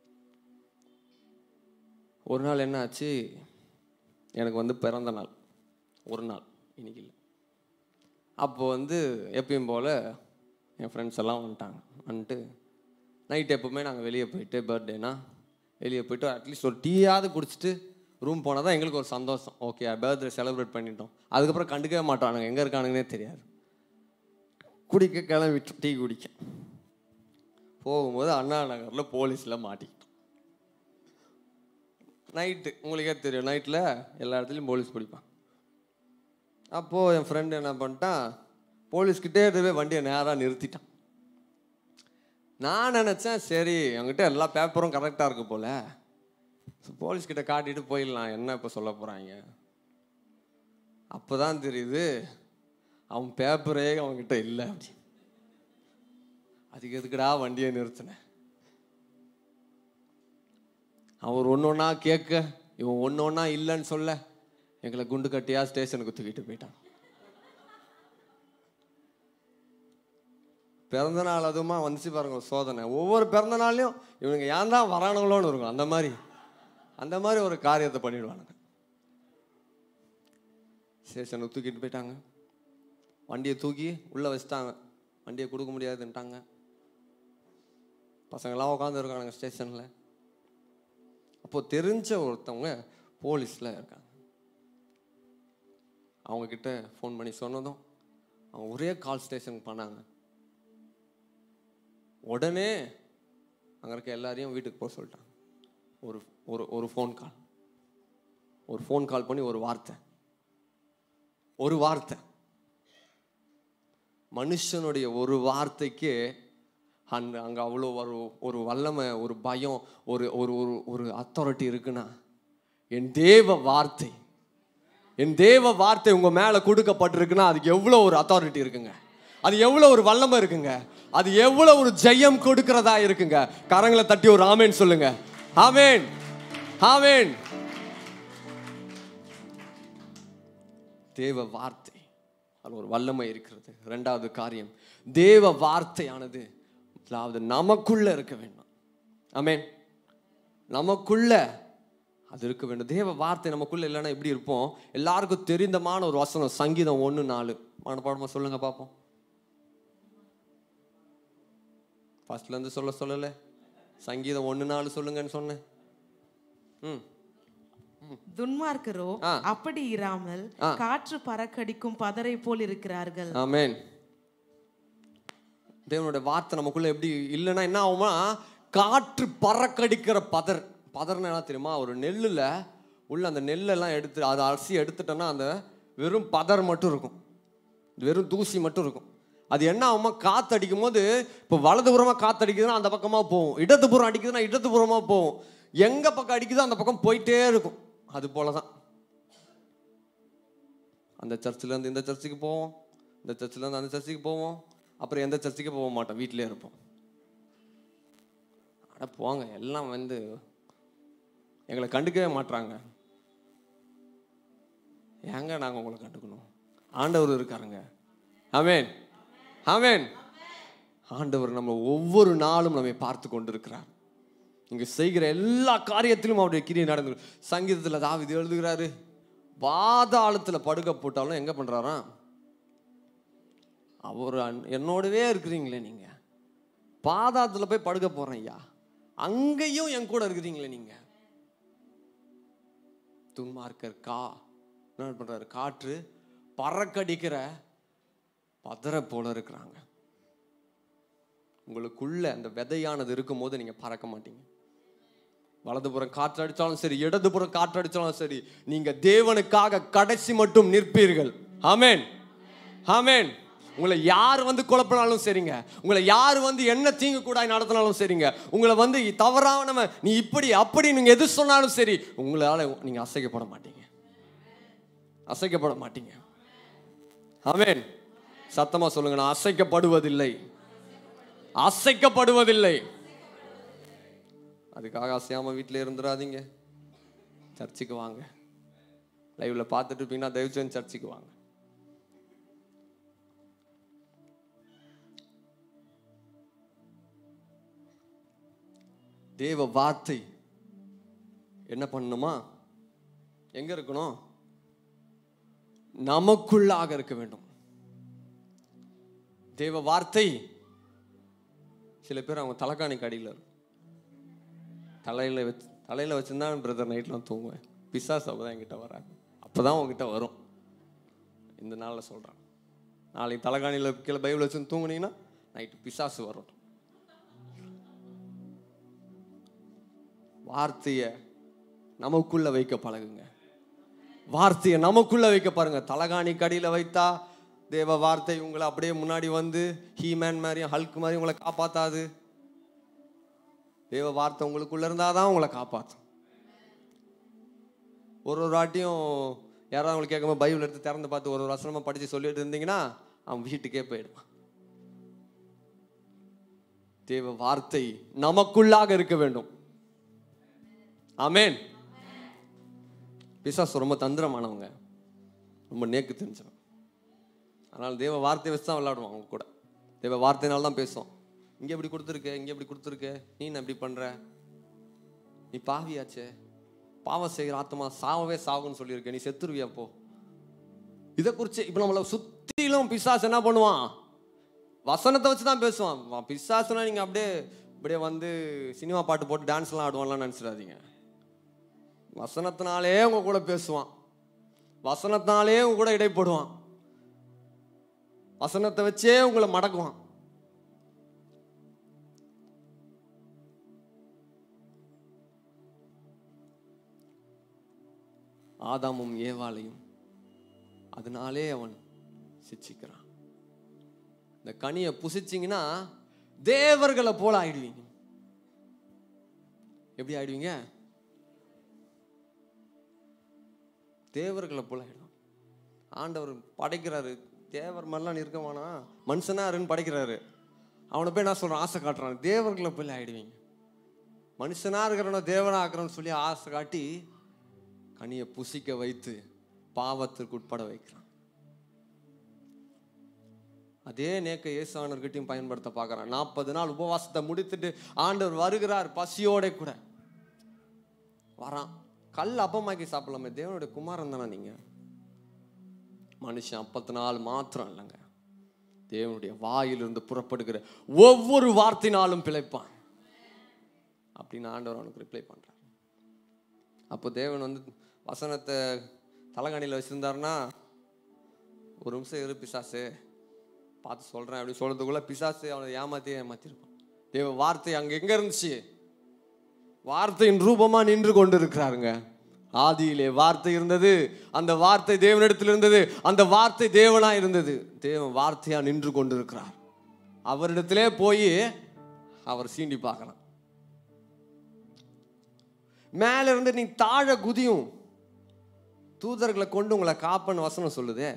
ஒரு நாள் என்ன ஆச்சு எனக்கு வந்து பிறந்த நாள் ஒரு நாள் இன்னைக்கு இல்லை அப்போ வந்து எப்பயும் போல் என் ஃப்ரெண்ட்ஸ் எல்லாம் வந்துட்டாங்க வந்துட்டு நைட் எப்பவுமே நாங்கள் வெளியே போயிட்டு பர்த்டேனா வெளியே போயிட்டு அட்லீஸ்ட் ஒரு டீயாவது குடிச்சிட்டு ரூம் போனால் தான் எங்களுக்கு ஒரு சந்தோஷம் ஓகே பர்த்டே செலிப்ரேட் பண்ணிட்டோம் அதுக்கப்புறம் கண்டுக்கவே மாட்டானுங்க எங்கே இருக்கானுங்கன்னே தெரியாது குடிக்க கிளம்பிட்டு டீ குடிக்க போகும்போது அண்ணா நகரில் போலீஸில் மாட்டிக்கிட்டோம் நைட்டு உங்களுக்கே தெரியும் நைட்டில் எல்லா இடத்துலையும் போலீஸ் பிடிப்பான் அப்போது என் ஃப்ரெண்டு என்ன பண்ணிட்டான் போலீஸ்கிட்டே இருக்கவே வண்டியை நேராக நிறுத்திட்டான் நான் நினச்சேன் சரி என்கிட்ட எல்லா பேப்பரும் கரெக்டாக இருக்கு போல போலீஸ்கிட்ட காட்டிட்டு போயிடலாம் என்ன இப்போ சொல்ல போகிறாங்க அப்போ தான் தெரியுது அவன் பேப்பரே அவன்கிட்ட இல்லை அப்படி அதுக்கு எதுக்குடா வண்டியை நிறுத்தினேன் அவர் ஒன்று ஒன்றா கேட்க இவன் ஒன்று ஒன்றா இல்லைன்னு சொல்ல எங்களை குண்டு கட்டியா ஸ்டேஷனுக்கு தூக்கிட்டு போயிட்டான் பிறந்த நாள் அதுவுமா வந்துச்சு பாருங்க ஒரு சோதனை ஒவ்வொரு பிறந்த நாள்லையும் இவனுங்க ஏன் தான் வரானுங்களோன்னு இருக்கும் அந்த மாதிரி அந்த மாதிரி ஒரு காரியத்தை பண்ணிடுவானுங்க ஸ்டேஷனுக்கு தூக்கிட்டு போயிட்டாங்க வண்டியை தூக்கி உள்ளே வச்சுட்டாங்க வண்டியை கொடுக்க முடியாதுன்ட்டாங்க பசங்களாம் உட்காந்து இருக்கானுங்க ஸ்டேஷனில் அப்போ தெரிஞ்ச ஒருத்தவங்க போலீஸில் இருக்காங்க அவங்க கிட்ட ஃபோன் பண்ணி சொன்னதும் அவங்க ஒரே கால் ஸ்டேஷனுக்கு பண்ணாங்க உடனே அங்கே இருக்க எல்லாரையும் வீட்டுக்கு போக சொல்லிட்டாங்க ஒரு ஒரு ஒரு ஃபோன் கால் ஒரு ஃபோன் கால் பண்ணி ஒரு வார்த்தை ஒரு வார்த்தை மனுஷனுடைய ஒரு வார்த்தைக்கு அங்க அங்கே அவ்வளோ ஒரு ஒரு வல்லமை ஒரு பயம் ஒரு ஒரு ஒரு ஒரு அத்தாரிட்டி இருக்குன்னா என் தேவ வார்த்தை என் தேவ வார்த்தை உங்க மேல கொடுக்கப்பட்டிருக்குன்னா அதுக்கு எவ்வளோ ஒரு அத்தாரிட்டி இருக்குங்க அது எவ்வளோ ஒரு வல்லமை இருக்குங்க அது எவ்வளோ ஒரு ஜெயம் கொடுக்கிறதா இருக்குங்க கரங்களை தட்டி ஒரு ஆமேன் சொல்லுங்க ஆமேன் ஆமேன் தேவ வார்த்தை அது ஒரு வல்லமை இருக்கிறது ரெண்டாவது காரியம் தேவ வார்த்தையானது அதாவது நமக்குள்ள இருக்க வேண்டும் ஆமேன் நமக்குள்ள அது இருக்க வேண்டும் தேவ வார்த்தை நமக்குள்ள இல்லைன்னா எப்படி இருப்போம் எல்லாருக்கும் தெரிந்தமான ஒரு வசனம் சங்கீதம் ஒன்று நாலு மனப்பாடமா சொல்லுங்க பார்ப்போம் ஃபர்ஸ்ட்ல இருந்து சொல்ல சொல்லல சங்கீதம் ஒன்று நாலு சொல்லுங்கன்னு சொன்னேன் ம் துன்மார்க்கரோ ஆ. அப்படி இராமல் ஆ. காற்று பறக்கடிக்கும் பதரை போல் இருக்கிறார்கள் ஆமென் தேவனுடைய வார்த்தை நமக்குள்ள எப்படி இல்லைன்னா என்ன ஆகுமா காற்று பறக்கடிக்கிற பதர் பதர்னா என்ன தெரியுமா ஒரு நெல்லுல உள்ள அந்த நெல்லெல்லாம் எடுத்து அதை அரிசி எடுத்துட்டோன்னா அந்த வெறும் பதர் மட்டும் இருக்கும் வெறும் தூசி மட்டும் இருக்கும் அது என்ன ஆகுமா காத்து அடிக்கும் போது இப்போ வலதுபுறமாக காத்து அடிக்குதுன்னா அந்த பக்கமாக போகும் இடதுபுறம் அடிக்குதுன்னா இடதுபுறமாக போகும் எங்க பக்கம் அடிக்குதோ அந்த பக்கம் போயிட்டே இருக்கும் அது போல தான் அந்த சர்ச்சில் இருந்து இந்த சர்ச்சுக்கு போவோம் இந்த சர்ச்சில் இருந்து அந்த சர்ச்சுக்கு போவோம் அப்புறம் எந்த சர்ச்சுக்கு போக மாட்டோம் வீட்டிலே இருப்போம் அட போங்க எல்லாம் வந்து எங்களை கண்டுக்கவே மாட்றாங்க ஏங்க நாங்கள் உங்களை கண்டுக்கணும் ஆண்டவர் இருக்காருங்க ஆமென் ஆமென் ஆண்டவர் நம்ம ஒவ்வொரு நாளும் நம்மை பார்த்து கொண்டிருக்கிறார் இங்க செய்கிற எல்லா காரியத்திலும் அவருடைய கிரியை நடந்து சங்கீதத்தில் தாவிது எழுதுகிறாரு பாதாளத்துல படுக்க போட்டாலும் எங்க பண்றாராம் அவர் அன்- என்னோடவே இருக்கிறீங்களே நீங்க பாதாளத்துல போய் படுக்க போறேன் ஐயா அங்கேயும் என் கூட இருக்கிறீங்களே நீங்க துன்மார்க்கர் கா என்ன பண்றாரு காற்று பறக்கடிக்கிற பதரை போல இருக்கிறாங்க உங்களுக்குள்ள அந்த விதையானது இருக்கும்போது நீங்க பறக்க மாட்டீங்க வலதுபுறம் காற்று அடிச்சாலும் சரி இடதுபுறம் காற்று அடிச்சாலும் சரி நீங்க தேவனுக்காக கடைசி மட்டும் நிற்பீர்கள் ஆமென் ஆமென் உங்களை யார் வந்து குழப்பினாலும் சரிங்க உங்களை யார் வந்து என்ன தீங்கு கூடாய் நடத்தினாலும் சரிங்க உங்களை வந்து தவறான நீ இப்படி அப்படி நீங்க எது சொன்னாலும் சரி உங்களால நீங்க அசைக்கப்பட மாட்டீங்க அசைக்கப்பட மாட்டீங்க ஆமென் சத்தமா சொல்லுங்க நான் அசைக்கப்படுவதில்லை அசைக்கப்படுவதில்லை அதுக்காக அசையாம வீட்டில் இருந்துடாதீங்க சர்ச்சுக்கு வாங்க லைவ்ல பார்த்துட்டு இருப்பீங்கன்னா தயவு செஞ்சு சர்ச்சுக்கு வாங்க தேவ வார்த்தை என்ன பண்ணணுமா எங்க இருக்கணும் நமக்குள்ளாக இருக்க வேண்டும் தேவ வார்த்தை சில பேர் அவங்க தலைக்காணிக்கு அடியில் இருக்கும் தலையில் வச்சு தலையில் வச்சுருந்தா பிரதர் நைட்லாம் தூங்குவேன் பிசாஸ் அப்போ தான் என்கிட்ட வராங்க அப்போ தான் உங்ககிட்ட வரும் இந்த நாளில் சொல்கிறேன் நாளைக்கு தலைகாணியில் கீழே பைபிள் வச்சு தூங்குனீங்கன்னா நைட்டு பிசாசு வரும் வார்த்தையை நமக்குள்ள வைக்க பழகுங்க வார்த்தையை நமக்குள்ள வைக்க பாருங்க தலகாணி கடியில் வைத்தா தேவ வார்த்தை உங்களை அப்படியே முன்னாடி வந்து ஹீமேன் மாதிரியும் ஹல்க் மாதிரி உங்களை காப்பாத்தாது தேவ வார்த்தை உங்களுக்குள்ள இருந்தாதான் உங்களை காப்பாற்றும் ஒரு ஒரு வாட்டியும் யாராவது உங்களுக்கு கேட்கும்போது பைபிள் எடுத்து திறந்து பார்த்து ஒரு ஒரு வசனமா படிச்சு சொல்லிட்டு இருந்தீங்கன்னா அவன் வீட்டுக்கே போயிடுவான் தேவ வார்த்தை நமக்குள்ளாக இருக்க வேண்டும் ஆமென் பிசாசு ரொம்ப தந்திரமானவங்க ரொம்ப நேக்கு தெரிஞ்சவன் அதனால் தேவ வார்த்தை வச்சு தான் விளையாடுவான் அவங்க கூட தேவ வார்த்தையினால தான் பேசுவோம் இங்கே இப்படி கொடுத்துருக்க இங்கே இப்படி கொடுத்துருக்க நீ என்ன இப்படி பண்ற நீ பாவியாச்சே பாவம் செய்கிற ஆத்மா சாவவே சாகுன்னு சொல்லியிருக்க நீ செத்துருவியா அப்போ இதை குறித்து இப்போ நம்மளை சுத்திலும் பிசாசு என்ன பண்ணுவான் வசனத்தை வச்சு தான் பேசுவான் வா- பிசாசுனா நீங்கள் அப்படியே இப்படியே வந்து சினிமா பாட்டு போட்டு டான்ஸ்லாம் ஆடுவான்லாம் நினச்சிடாதீங்க வசனத்தினாலே உங்க கூட பேசுவான் வசனத்தினாலே உங்க கூட இடைப்படுவான் வசனத்தை வச்சே உங்களை மடக்குவான் ஆதாமும் ஏவாளையும் அதனாலே அவன் சிச்சிக்கிறான் இந்த கனியை புசிச்சிங்கன்னா தேவர்களை போல ஆயிடுவீங்க எப்படி ஆயிடுவீங்க தேவர்களை போல ஆயிடும் ஆண்டவர் படைக்கிறாரு தேவர் மாதிரிலாம் இருக்க வேணாம் மனுஷனா இருன்னு படைக்கிறாரு அவனை போய் நான் சொல்றேன் ஆசை காட்டுறான் தேவர்களை போல ஆயிடுவீங்க மனுஷனா இருக்கிறவன தேவனா ஆக்குறோன்னு சொல்லி ஆசை காட்டி கனியை புசிக்க வைத்து பாவத்திற்கு உட்பட வைக்கிறான் அதே நேக்க இயேசானர்கிட்டையும் பயன்படுத்த பார்க்கறான் நாற்பது நாள் உபவாசத்தை முடித்துட்டு ஆண்டவர் வருகிறார் பசியோட கூட வரான் கல் அப்பமாக்கி சாப்பிடலாமே தேவனுடைய குமாரன் தானே நீங்க மனுஷன் அப்பத்து நாள் மாத்திரம் இல்லைங்க தேவனுடைய வாயிலிருந்து புறப்படுகிற ஒவ்வொரு வார்த்தைனாலும் பிழைப்பான் அப்படின்னு ஆண்டவர் அவனுக்கு ரிப்ளை பண்றார் அப்போ தேவன் வந்து வசனத்தை தலகாணியில் வச்சிருந்தாருன்னா ஒரு நிமிஷம் இரு பிசாசு பார்த்து சொல்றேன் அப்படி சொல்றதுக்குள்ள பிசாசு அவனை ஏமாத்தியே ஏமாத்திருப்பான் தேவ வார்த்தை அங்க எங்க இருந்துச்சு வார்த்தையின் ரூபமா நின்று கொண்டு இருக்கிறாருங்க ஆதியிலே வார்த்தை இருந்தது அந்த வார்த்தை தேவனிடத்தில் இருந்தது அந்த வார்த்தை தேவனா இருந்தது தேவன் வார்த்தையா நின்று கொண்டு இருக்கிறார் அவரிடத்திலே போய் அவர் சீண்டி பார்க்கலாம் மேல இருந்து நீ தாழ குதியும் தூதர்களை கொண்டு உங்களை காப்பன்னு வசனம் சொல்லுதே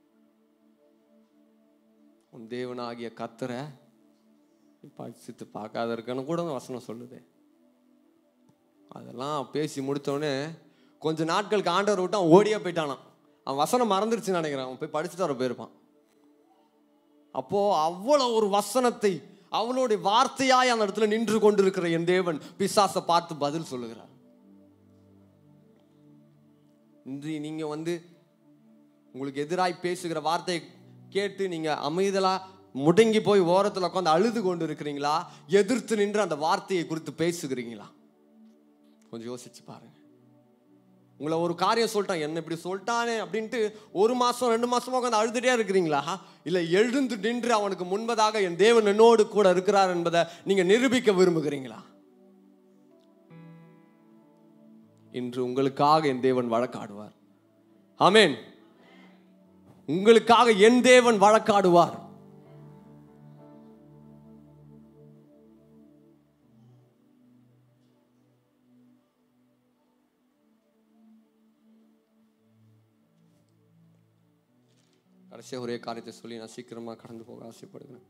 உன் தேவனாகிய கத்தரை பசித்து பார்க்காத இருக்கன்னு கூட வசனம் சொல்லுது அதெல்லாம் பேசி முடித்தோடனே கொஞ்ச நாட்களுக்கு ஆண்டவர் விட்டு அவன் ஓடியே போயிட்டானான் அவன் வசனம் மறந்துருச்சுன்னு நினைக்கிறேன் அவன் போய் படிச்சுட்டு வர போயிருப்பான் அப்போ அவ்வளவு ஒரு வசனத்தை அவளுடைய வார்த்தையாய் அந்த இடத்துல நின்று கொண்டிருக்கிற என் தேவன் பிசாசை பார்த்து பதில் சொல்லுகிறார் இன்று நீங்க வந்து உங்களுக்கு எதிராய் பேசுகிற வார்த்தையை கேட்டு நீங்க அமைதலா முடங்கி போய் ஓரத்துல உட்காந்து அழுது கொண்டு இருக்கிறீங்களா எதிர்த்து நின்று அந்த வார்த்தையை குறித்து பேசுகிறீங்களா கொஞ்சம் யோசிச்சு பாருங்க உங்களை ஒரு காரியம் சொல்லிட்டான் என்ன இப்படி சொல்லிட்டானே அப்படின்ட்டு ஒரு மாசம் ரெண்டு மாசமா உட்காந்து அழுதுட்டே இருக்கிறீங்களா இல்ல எழுந்து நின்று அவனுக்கு முன்பதாக என் தேவன் என்னோடு கூட இருக்கிறார் என்பதை நீங்க நிரூபிக்க விரும்புகிறீங்களா இன்று உங்களுக்காக என் தேவன் வழக்காடுவார் ஆமென் உங்களுக்காக என் தேவன் வழக்காடுவார் கடைசியாக ஒரே காரியத்தை சொல்லி நான் சீக்கிரமா கடந்து போக ஆசைப்படுகிறேன்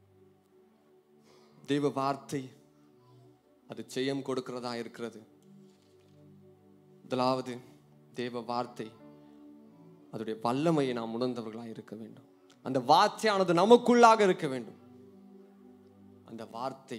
தெய்வ வார்த்தை அது ஜெயம் கொடுக்கிறதா இருக்கிறது முதலாவது தேவ வார்த்தை அதோடைய வல்லமையை நாம் உணர்ந்தவர்களாக இருக்க வேண்டும் அந்த வார்த்தையானது நமக்குள்ளாக இருக்க வேண்டும் அந்த வார்த்தை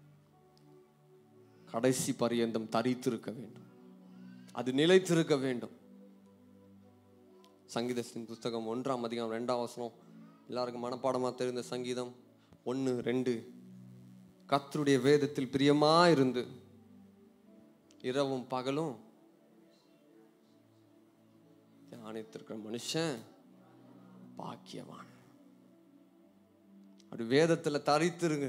கடைசி பரியந்தம் தரித்திருக்க வேண்டும் அது நிலைத்திருக்க வேண்டும் சங்கீதத்தின் புஸ்தகம் ஒன்றாம் அதிகாரம் ரெண்டாம் வசனம் எல்லாருக்கும் மனப்பாடமா தெரிந்த சங்கீதம் ஒன்று ரெண்டு கர்த்தருடைய வேதத்தில் பிரியமா இருந்து இரவும் பகலும் தியானித்திருக்கிற மனுஷன் பாக்கியவான் அப்படி வேதத்துல தரித்திருங்க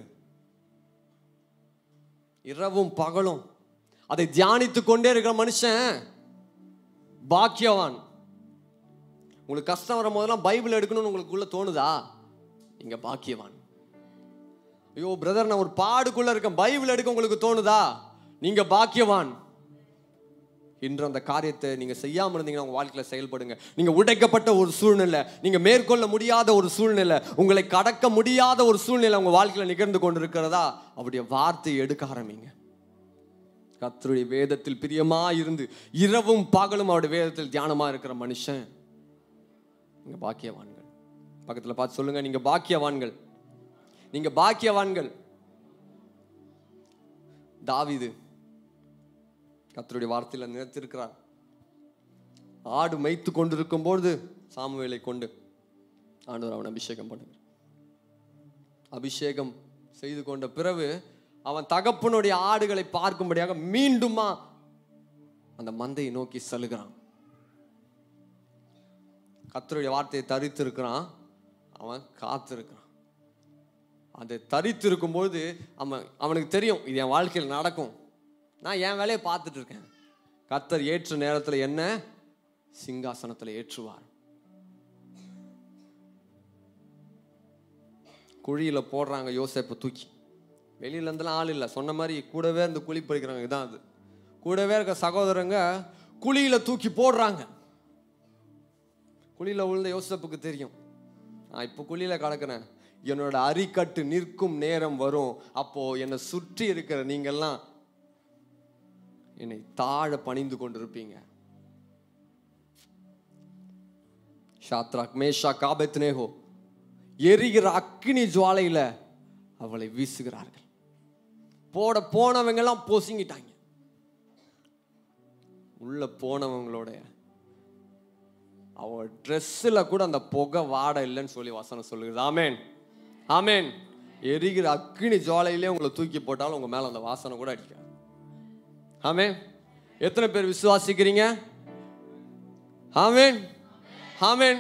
இரவும் பகலும் அதை தியானித்து கொண்டே இருக்கிற மனுஷன் பாக்கியவான் உங்களுக்கு கஷ்டம் வரும் போதெல்லாம் பைபிள் எடுக்கணும்னு உங்களுக்குள்ள தோணுதா நீங்க பாக்கியவான் ஐயோ பிரதர் நான் ஒரு பாடுக்குள்ள இருக்கேன் பைபிள் எடுக்க உங்களுக்கு தோணுதா நீங்க பாக்கியவான் இன்று அந்த காரியத்தை நீங்க செய்யாம இருந்தீங்கன்னா உங்க வாழ்க்கையில செயல்படுங்க நீங்க உடைக்கப்பட்ட ஒரு சூழ்நிலை நீங்க மேற்கொள்ள முடியாத ஒரு சூழ்நிலை உங்களை கடக்க முடியாத ஒரு சூழ்நிலை உங்க வாழ்க்கையில நிகழ்ந்து கொண்டிருக்கிறதா அவருடைய வார்த்தையை எடுக்க ஆரம்பிங்க கர்த்தருடைய வேதத்தில் பிரியமா இருந்து இரவும் பகலும் அவருடைய வேதத்தில் தியானமா இருக்கிற மனுஷன் நீங்க பாக்கியவான்கள் பக்கத்துல பார்த்து சொல்லுங்க நீங்க பாக்கியவான்கள் நீங்க பாக்கியவான்கள் தாவீது கர்த்தருடைய வார்த்தையில நினைத்திருக்கிறார் ஆடு மேய்த்து கொண்டிருக்கும் பொழுது சாமுவேலை கொண்டு ஆண்டவர் அவன் அபிஷேகம் பண்ணுகிறார் அபிஷேகம் செய்து கொண்ட பிறகு அவன் தகப்பனுடைய ஆடுகளை பார்க்கும்படியாக மீண்டுமா அந்த மந்தையை நோக்கி செல்கிறான் கர்த்தருடைய வார்த்தையை தரித்திருக்கிறான் அவன் காத்திருக்கிறான் அதை தரித்து இருக்கும்போது அவன் அவனுக்கு தெரியும் இது என் வாழ்க்கையில் நடக்கும் நான் என் வேலையை பார்த்துட்டு இருக்கேன் கர்த்தர் ஏற்ற நேரத்தில் என்ன சிங்காசனத்தில் ஏற்றுவார் குழியில போடுறாங்க யோசேப்பை தூக்கி வெளியில இருந்தெல்லாம் ஆள் இல்லை சொன்ன மாதிரி கூடவே இருந்து குழி பறிக்கிறாங்க இதான் அது கூடவே இருக்க சகோதரங்க குழியில தூக்கி போடுறாங்க குழியில விழுந்த யோசேப்புக்கு தெரியும் நான் இப்போ குழியில கிடக்கிறேன் என்னோட அரிக்கட்டு நிற்கும் நேரம் வரும் அப்போ என்னை சுற்றி இருக்கிற நீங்கெல்லாம் என்னை தாழ பணிந்து கொண்டிருப்பீங்க ஷாத்ராக் மேஷா காபெத் நேஹோ எரிகிற அக்கினி ஜுவாலையில அவளை வீசுகிறார்கள் போட போனவங்க எல்லாம் பொசுங்கிட்டாங்க உள்ள போனவங்களோட அவ ட்ரெஸ்ஸில் கூட அந்த புகை வாடை இல்லைன்னு சொல்லி வசனம் சொல்லுகிறது ஆமேன் ஆமேன் எரிகிற அக்கினி ஜுவாலையிலே உங்களை தூக்கி போட்டாலும் உங்க மேல அந்த வாசனை கூட அடிக்காது ஆமேன் எத்தனை பேர் விசுவாசிக்கிறீங்க ஆமேன் ஆமேன்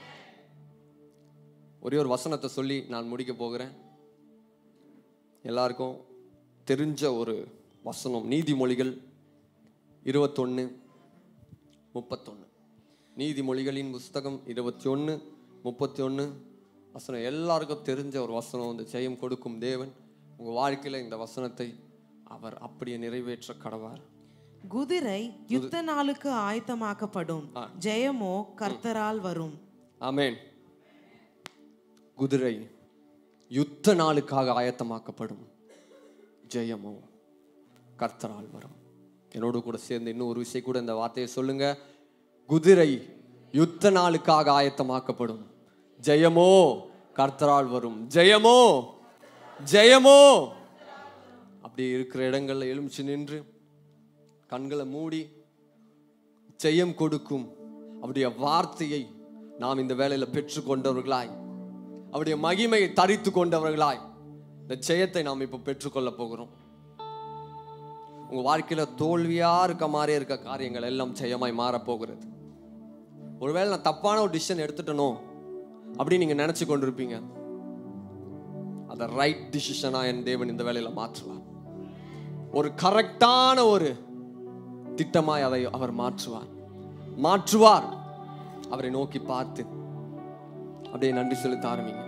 ஒரே ஒரு வசனத்தை சொல்லி நான் முடிக்க போகிறேன் எல்லாருக்கும் தெரிஞ்ச ஒரு வசனம் நீதிமொழிகள் இருபத்தொன்று முப்பத்தொன்று நீதிமொழிகளின் புஸ்தகம் இருபத்தி ஒன்று முப்பத்தி ஒன்று வசனம் எல்லாருக்கும் தெரிஞ்ச ஒரு வசனம் இந்த ஜெயம் கொடுக்கும் தேவன் உங்கள் வாழ்க்கையில் இந்த வசனத்தை அவர் அப்படியே நிறைவேற்ற கடவார் குதிரை யுத்த நாளுக்கு ஆயத்தமாக்கப்படும் ஜெயமோ கர்த்தரால் வரும் ஆமென் குதிரை யுத்த நாளுக்காக ஆயத்தமாக்கப்படும் ஜெயமோ கர்த்தரால் வரும் என்னோடு கூட சேர்ந்து இன்னும் ஒரு விஷயம் கூட இந்த வார்த்தையை சொல்லுங்க குதிரை யுத்த நாளுக்காக ஆயத்தமாக்கப்படும் ஜெயமோ கர்த்தரால் வரும் ஜெயமோ ஜெயமோ அப்படி இருக்கிற இடங்கள்ல எழுமிச்சு நின்று கண்களை மூடி ஜெயம் கொடுக்கும் அவருடைய வார்த்தையை நாம் இந்த வேலையில பெற்றுக்கொண்டவர்களாய் அவருடைய மகிமையை தரித்து கொண்டவர்களாய் இந்த ஜெயத்தை நாம் இப்போ பெற்றுக்கொள்ள போகிறோம் உங்க வாழ்க்கையில தோல்வியா இருக்க மாதிரியே இருக்க காரியங்கள் எல்லாம் ஜெயமாய் மாறப் போகிறது ஒருவேளை நான் தப்பான ஒரு டிசிஷன் எடுத்துட்டனோ அப்படின்னு நீங்க நினைச்சு கொண்டிருப்பீங்க அதை ரைட் டிசிஷனா என் தேவன் இந்த வேலையில மாற்றுவார் ஒரு கரெக்டான ஒரு திட்டமாய் அதை அவர் மாற்றுவார் மாற்றுவார் அவரை நோக்கி பார்த்து அப்படியே நன்றி செலுத்த ஆரம்பிங்க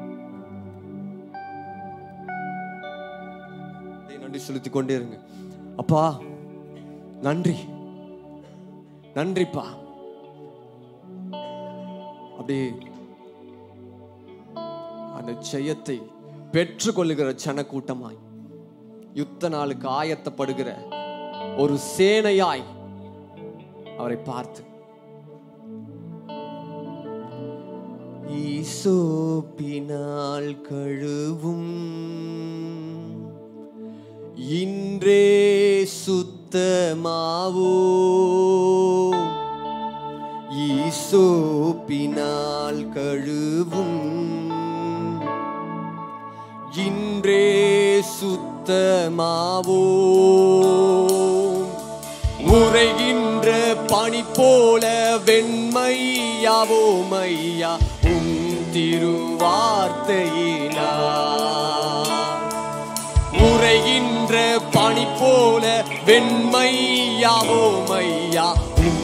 அப்படியே நன்றி செலுத்திக் கொண்டே இருங்க அப்பா நன்றி நன்றிப்பா அப்படியே அந்த ஜெயத்தை பெற்றுக்கொள்ளுகிற ஜனக்கூட்டமாய் யுத்த நாளுக்கு ஆயத்தப்படுகிற ஒரு சேனையாய் அவரை பார்த்து ஈசோப்பினால் கழுவும் இன்றே சுத்தமாவோ ஈசோப்பினால் கழுவும் இன்றே சுத்தமாவோ பனி போல வெண்மையாவோமையா உம் திருவார்த்தையினார் உரைகின்ற பனி போல வெண்மையாவோமையா உம்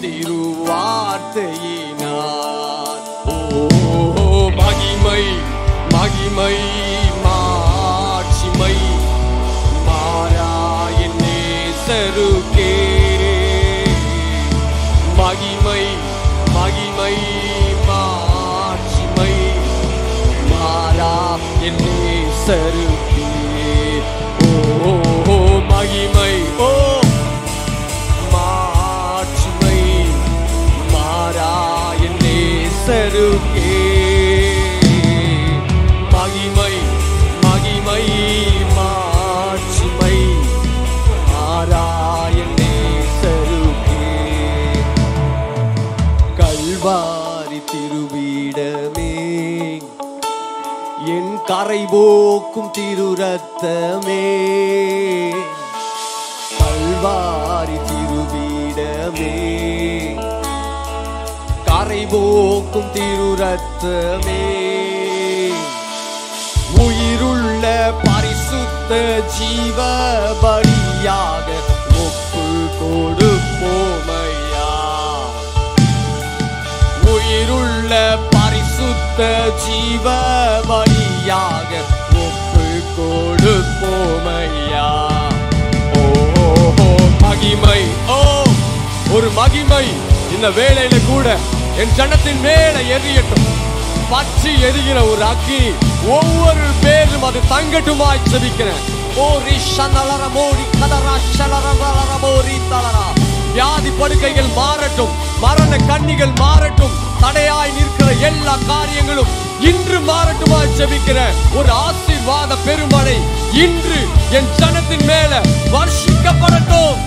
திருவார்த்தையினார் ஓ மகிமை மகிமை மாட்சிமை மாறாயின் நேசருக்கே மகிமை மகிமை மாட்சிமை மாறா என் நேசருக்கே ஓ மகிமை ஓ மாட்சிமை மாறா என் நேசருக்கே மகிமை மகிமை மாட்சிமை மாறா என் நேசருக்கே கல்வாரி திருவிடமே என் கரை போக்கும் திருரத்தமே கல்வாரி திருவிடமே கரை போக்கும் திருரத்தமே உயிருள்ள பரிசுத்த ஜீவ பலியாக ஒப்பு கொடுப்போமையா உயிருள்ள பரிசுத்த ஜீவ பலியாக ஒப்பு கொடுப்போமையா ஓ ஓ, மகிமை ஓ ஒரு மகிமை இந்த வேளையில கூட என் ஜனத்தின் மேல எரியட்டும் பற்றி எரிகிற ஒரு அக்னி ஒவ்வொரு பேரும் அது தங்கட்டுமாய் செபிக்கிறேன் ஓ ரிஷனலர மோரி கதரா ஷலரலர மோரி தலரா வியாதி படுக்கைகள் மாறட்டும் மரண கண்ணிகள் மாறட்டும் தடையாய் நிற்கிற எல்லா காரியங்களும் இன்று மாறட்டுமாய் செபிக்கிற ஒரு ஆசீர்வாத பெருமழை இன்று என் ஜனத்தின் மேல வர்ஷிக்கப்படட்டும்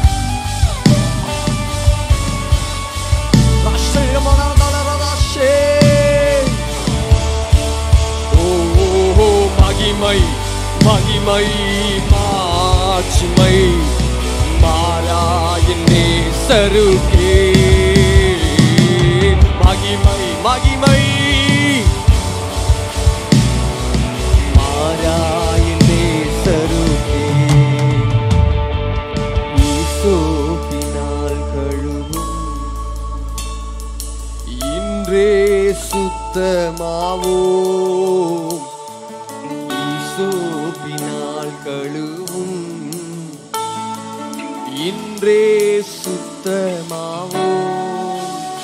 ஓ மகிமை மகிமை மாட்சிமை மாறாயின் நேசருக்கே மகிமை மகிமை மாறாயின் நேசருக்கே ஈசோப்பினால் கழுவும் இன்றே சுத்தமாவோம் ஈசோப்பினால் கழுவும் இன்றே சுத்தமாவோம்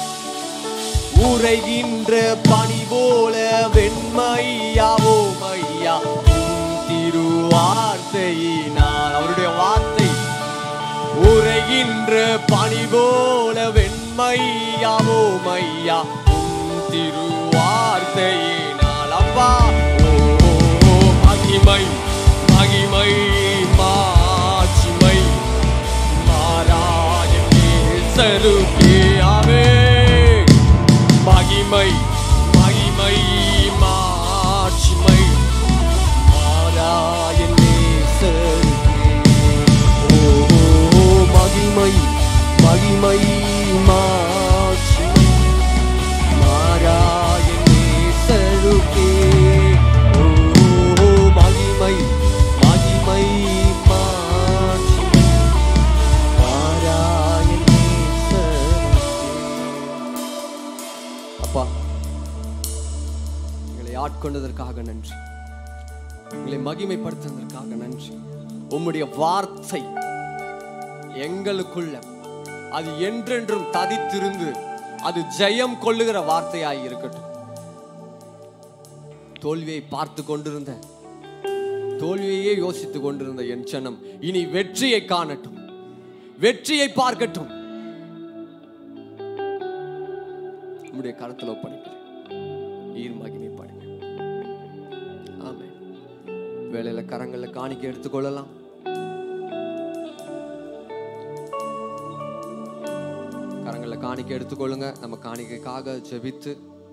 உரைகின்ற பனி போல வெண்மையாவோம் ஐயா உம் திருவார்த்தையினால் அவருடைய வார்த்தை உரைகின்ற பனி போல வெண்மையாவோம் ஐயா உம் திருவார்த்தையினால் அப்பா ஓ, ஓ, மகிமை மகிமை மாட்சிமை மாறாய நேசருக்கே ஆவே மகிமை மகிமை மாட்சிமை மாறாய நேசருக்கே ஓ மகிமை மகிமை மாட்சிமை மாறாய நேசருக்கே ஓ மகிமை மகிமை மாட்சிமை மாறாய நேசருக்கே அப்பா எங்களை ஆட்கொண்டதற்காக நன்றி எங்களை மகிமைப்படுத்துவதற்காக நன்றி உம்முடைய வார்த்தை எங்களுக்குள்ள அது என்றென்றும் ததித்திருந்து அது ஜெயம் கொள்ளுகிற வார்த்தையாய் இருக்கட்டும் தோல்வியை பார்த்து கொண்டிருந்த தோல்வியையே யோசித்துக் கொண்டிருந்த என் சனம் இனி வெற்றியை காணட்டும் வெற்றியை பார்க்கட்டும் உம்முடைய கருத்தில் ஒப்படைக்கிறேன் நீர் மகிமைப்படுங்க ஆமென் வேலையில கரங்கள்ல காணிக்கை எடுத்துக்கொள்ளலாம் கரங்கள்ல காணிக்கை எடுத்துக்கொள்ளுங்க நம்ம காணிக்கைக்காக ஜெபித்து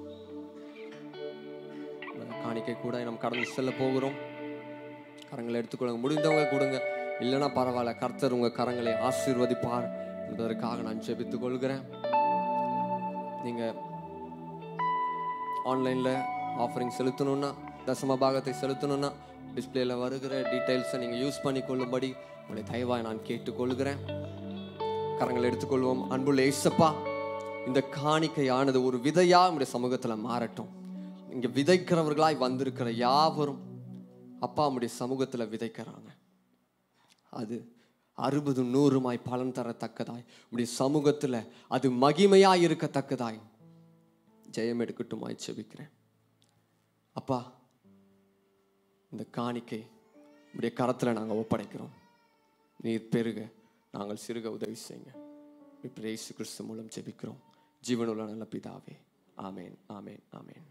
நம்ம காணிக்கை கூட நம்ம கடந்து செல்ல போகிறோம் கரங்களை எடுத்துக்கொள்ளுங்க முடிந்தவங்க கொடுங்க இல்லைன்னா பரவாயில்ல கர்த்தர் உங்க கரங்களை ஆசீர்வதிப்பார் என்பதற்காக நான் ஜெபித்துக் கொள்கிறேன் நீங்க ஆன்லைனில் ஆஃபரிங் செலுத்தணும்னா தசம பாகத்தை செலுத்தணும்னா டிஸ்பிளேல வருகிற டீட்டெயில்ஸை நீங்கள் யூஸ் பண்ணி கொள்ளும்படி உங்களை தயவாய் நான் கேட்டுக்கொள்கிறேன் கரங்களை எடுத்துக்கொள்வோம் அன்புள்ள ஏசப்பா இந்த காணிக்கையானது ஒரு விதையா உங்களுடைய சமூகத்தில் மாறட்டும் இங்க விதைக்கிறவர்களாய் வந்திருக்கிற யாவரும் அப்பா உங்களுடைய சமூகத்தில் விதைக்கிறாங்க அது அறுபது நூறுமாய் பலன் தரத்தக்கதாய் உடைய சமூகத்தில் அது மகிமையாய் இருக்கத்தக்கதாய் ஜெயம் எடுக்கட்டுமாய் செபிக்கிறேன் அப்பா இந்த காணிக்கை உடைய கரத்தில் நாங்கள் ஒப்படைக்கிறோம் நீர் பெருக நாங்கள் சிறுக உதவி செய்யுங்க இப்படி இயேசு கிறிஸ்து மூலம் ஜெபிக்கிறோம் ஜீவனுள்ள நல்ல பிதாவே ஆமேன் ஆமேன் ஆமேன்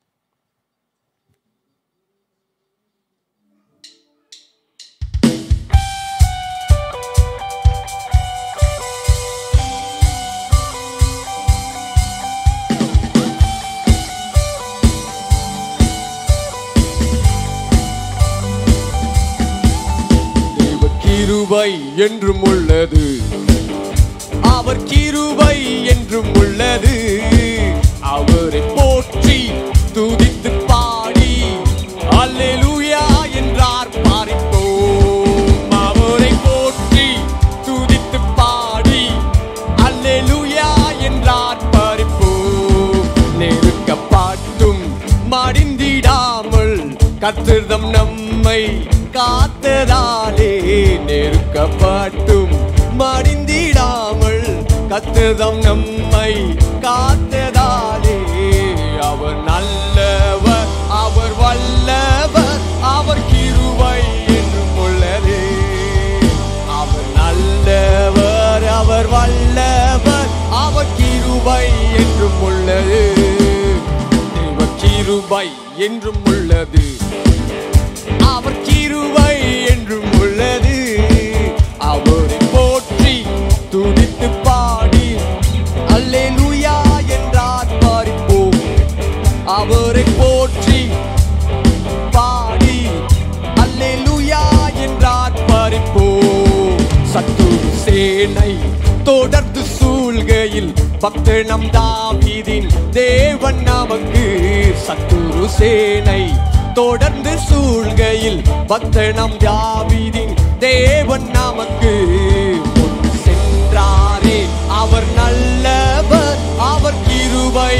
தேவ கிருபை என்றும் உள்ளது அவர் கிருபை என்றும் உள்ளது அவரை போற்றி துதித்து பாடி அல்லேலூயா என்றார் பாரிப்போம் அவரை போற்றி துதித்து பாடி அல்லேலூயா என்றார் பாரிப்போம் நெருக்கப்பாட்டும் மடிந்திடாமல் கத்திர்தம் நம்மை காத்ததாலே நெருக்கப்பட்டும் மடிந்திடாமல் கத்திர்தம் நம்மை காத்ததாலே அவர் நல்லவர் அவர் வல்லவர் அவர் கிருபை என்றும் உள்ளதே அவர் நல்லவர் அவர் வல்லவர் அவர் கிருபை என்றும் உள்ளது தேவ கிருபை என்றும் உள்ளது அவர் கிருபை என்றும் உள்ளது அவரை போற்றி துதித்து பாடி அல்லேலூயா என்றார் பாரிப்போம் அவரை போற்றி பாடி அல்லேலூயா என்றார் பறிப்போம் சத்துரு சேனை தொடர்ந்து சூழ்கையில் பக்தனம் தாவீதின் தேவன் நமக்கு சத்துரு சேனை தொடர்ந்து சூழ்கையில் பக்தனம் தாவீதின் தேவன் நமக்கு முன் சென்றாரே அவர் நல்லவர் அவர் கிருபை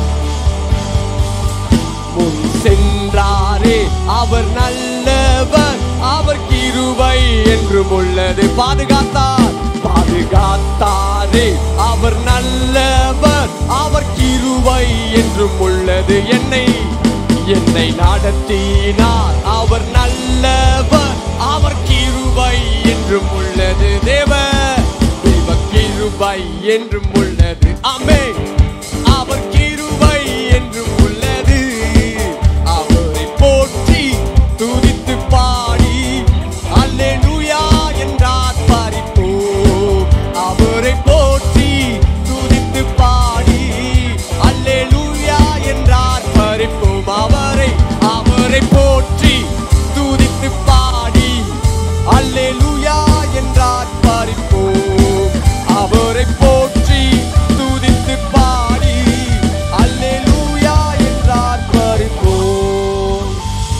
முன் சென்றாரே அவர் நல்லவர் அவர் கிருபை என்றும் உள்ளது பாதுகாத்தார் பாதுகாத்தாரே அவர் நல்லவர் அவர் கிருபை என்றும் உள்ளது என்னை என்னை நடத்தினார் அவர் நல்லவர் அவர் கிருபை என்றும் உள்ளது தேவ தேவ கிருபை என்றும் உள்ளது ஆமே அவர் கிருபை என்றும் உள்ளது அவரை போற்றி துதித்து பாடி அல்லேலூயா என்றார் பாரிப்போம் அவரை போற்றி துதித்து பாடி அல்லேலூயா என்றார் பறிப்போம் அவரை அவரை போற்றி துதித்து பாடி அல்லேலூயா என்றார் பறிப்போம் அவரை போற்றி துதித்து பாடி அல்லேலூயா என்றார் பறிப்போம்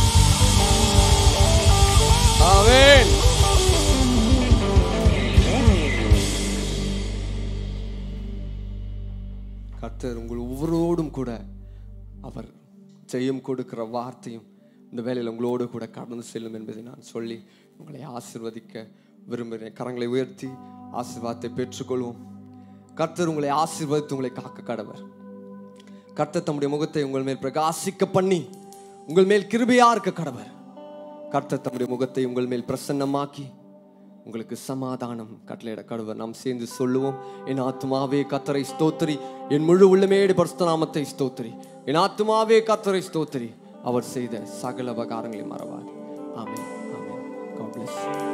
ஆமென் கர்த்தர் உங்கள் ஒவ்வொருவரோடும் கூட அவர் ஜெயம் கொடுக்கிற வார்த்தையும் இந்த வேலையில் உங்களோடு கூட கடந்து செல்லும் என்பதை நான் சொல்லி உங்களை ஆசிர்வதிக்க விரும்புகிறேன் கரங்களை உயர்த்தி ஆசீர்வாதத்தை பெற்றுக்கொள்வோம் கர்த்தர் உங்களை ஆசீர்வதித்து உங்களை காக்க கடவர் கர்த்தர் தம்முடைய முகத்தை உங்கள் மேல் பிரகாசிக்க பண்ணி உங்கள் மேல் கிருபையா இருக்க கடவர் கர்த்தர் தம்முடைய முகத்தை உங்கள் மேல் பிரசன்னமாக்கி உங்களுக்கு சமாதானம் கட்டளையிட கடவர் நாம் சேர்ந்து சொல்லுவோம் என் ஆத்துமாவே கத்தரை ஸ்தோத்திரி என் முழு உள்ளமேடு பரிசுத்த நாமத்தை ஸ்தோத்திரி என் ஆத்துமாவே கத்தரை ஸ்தோத்திரி அவர் செய்த சகல உபகாரங்களை மறவார் ஆமென் ஆமென் God bless you.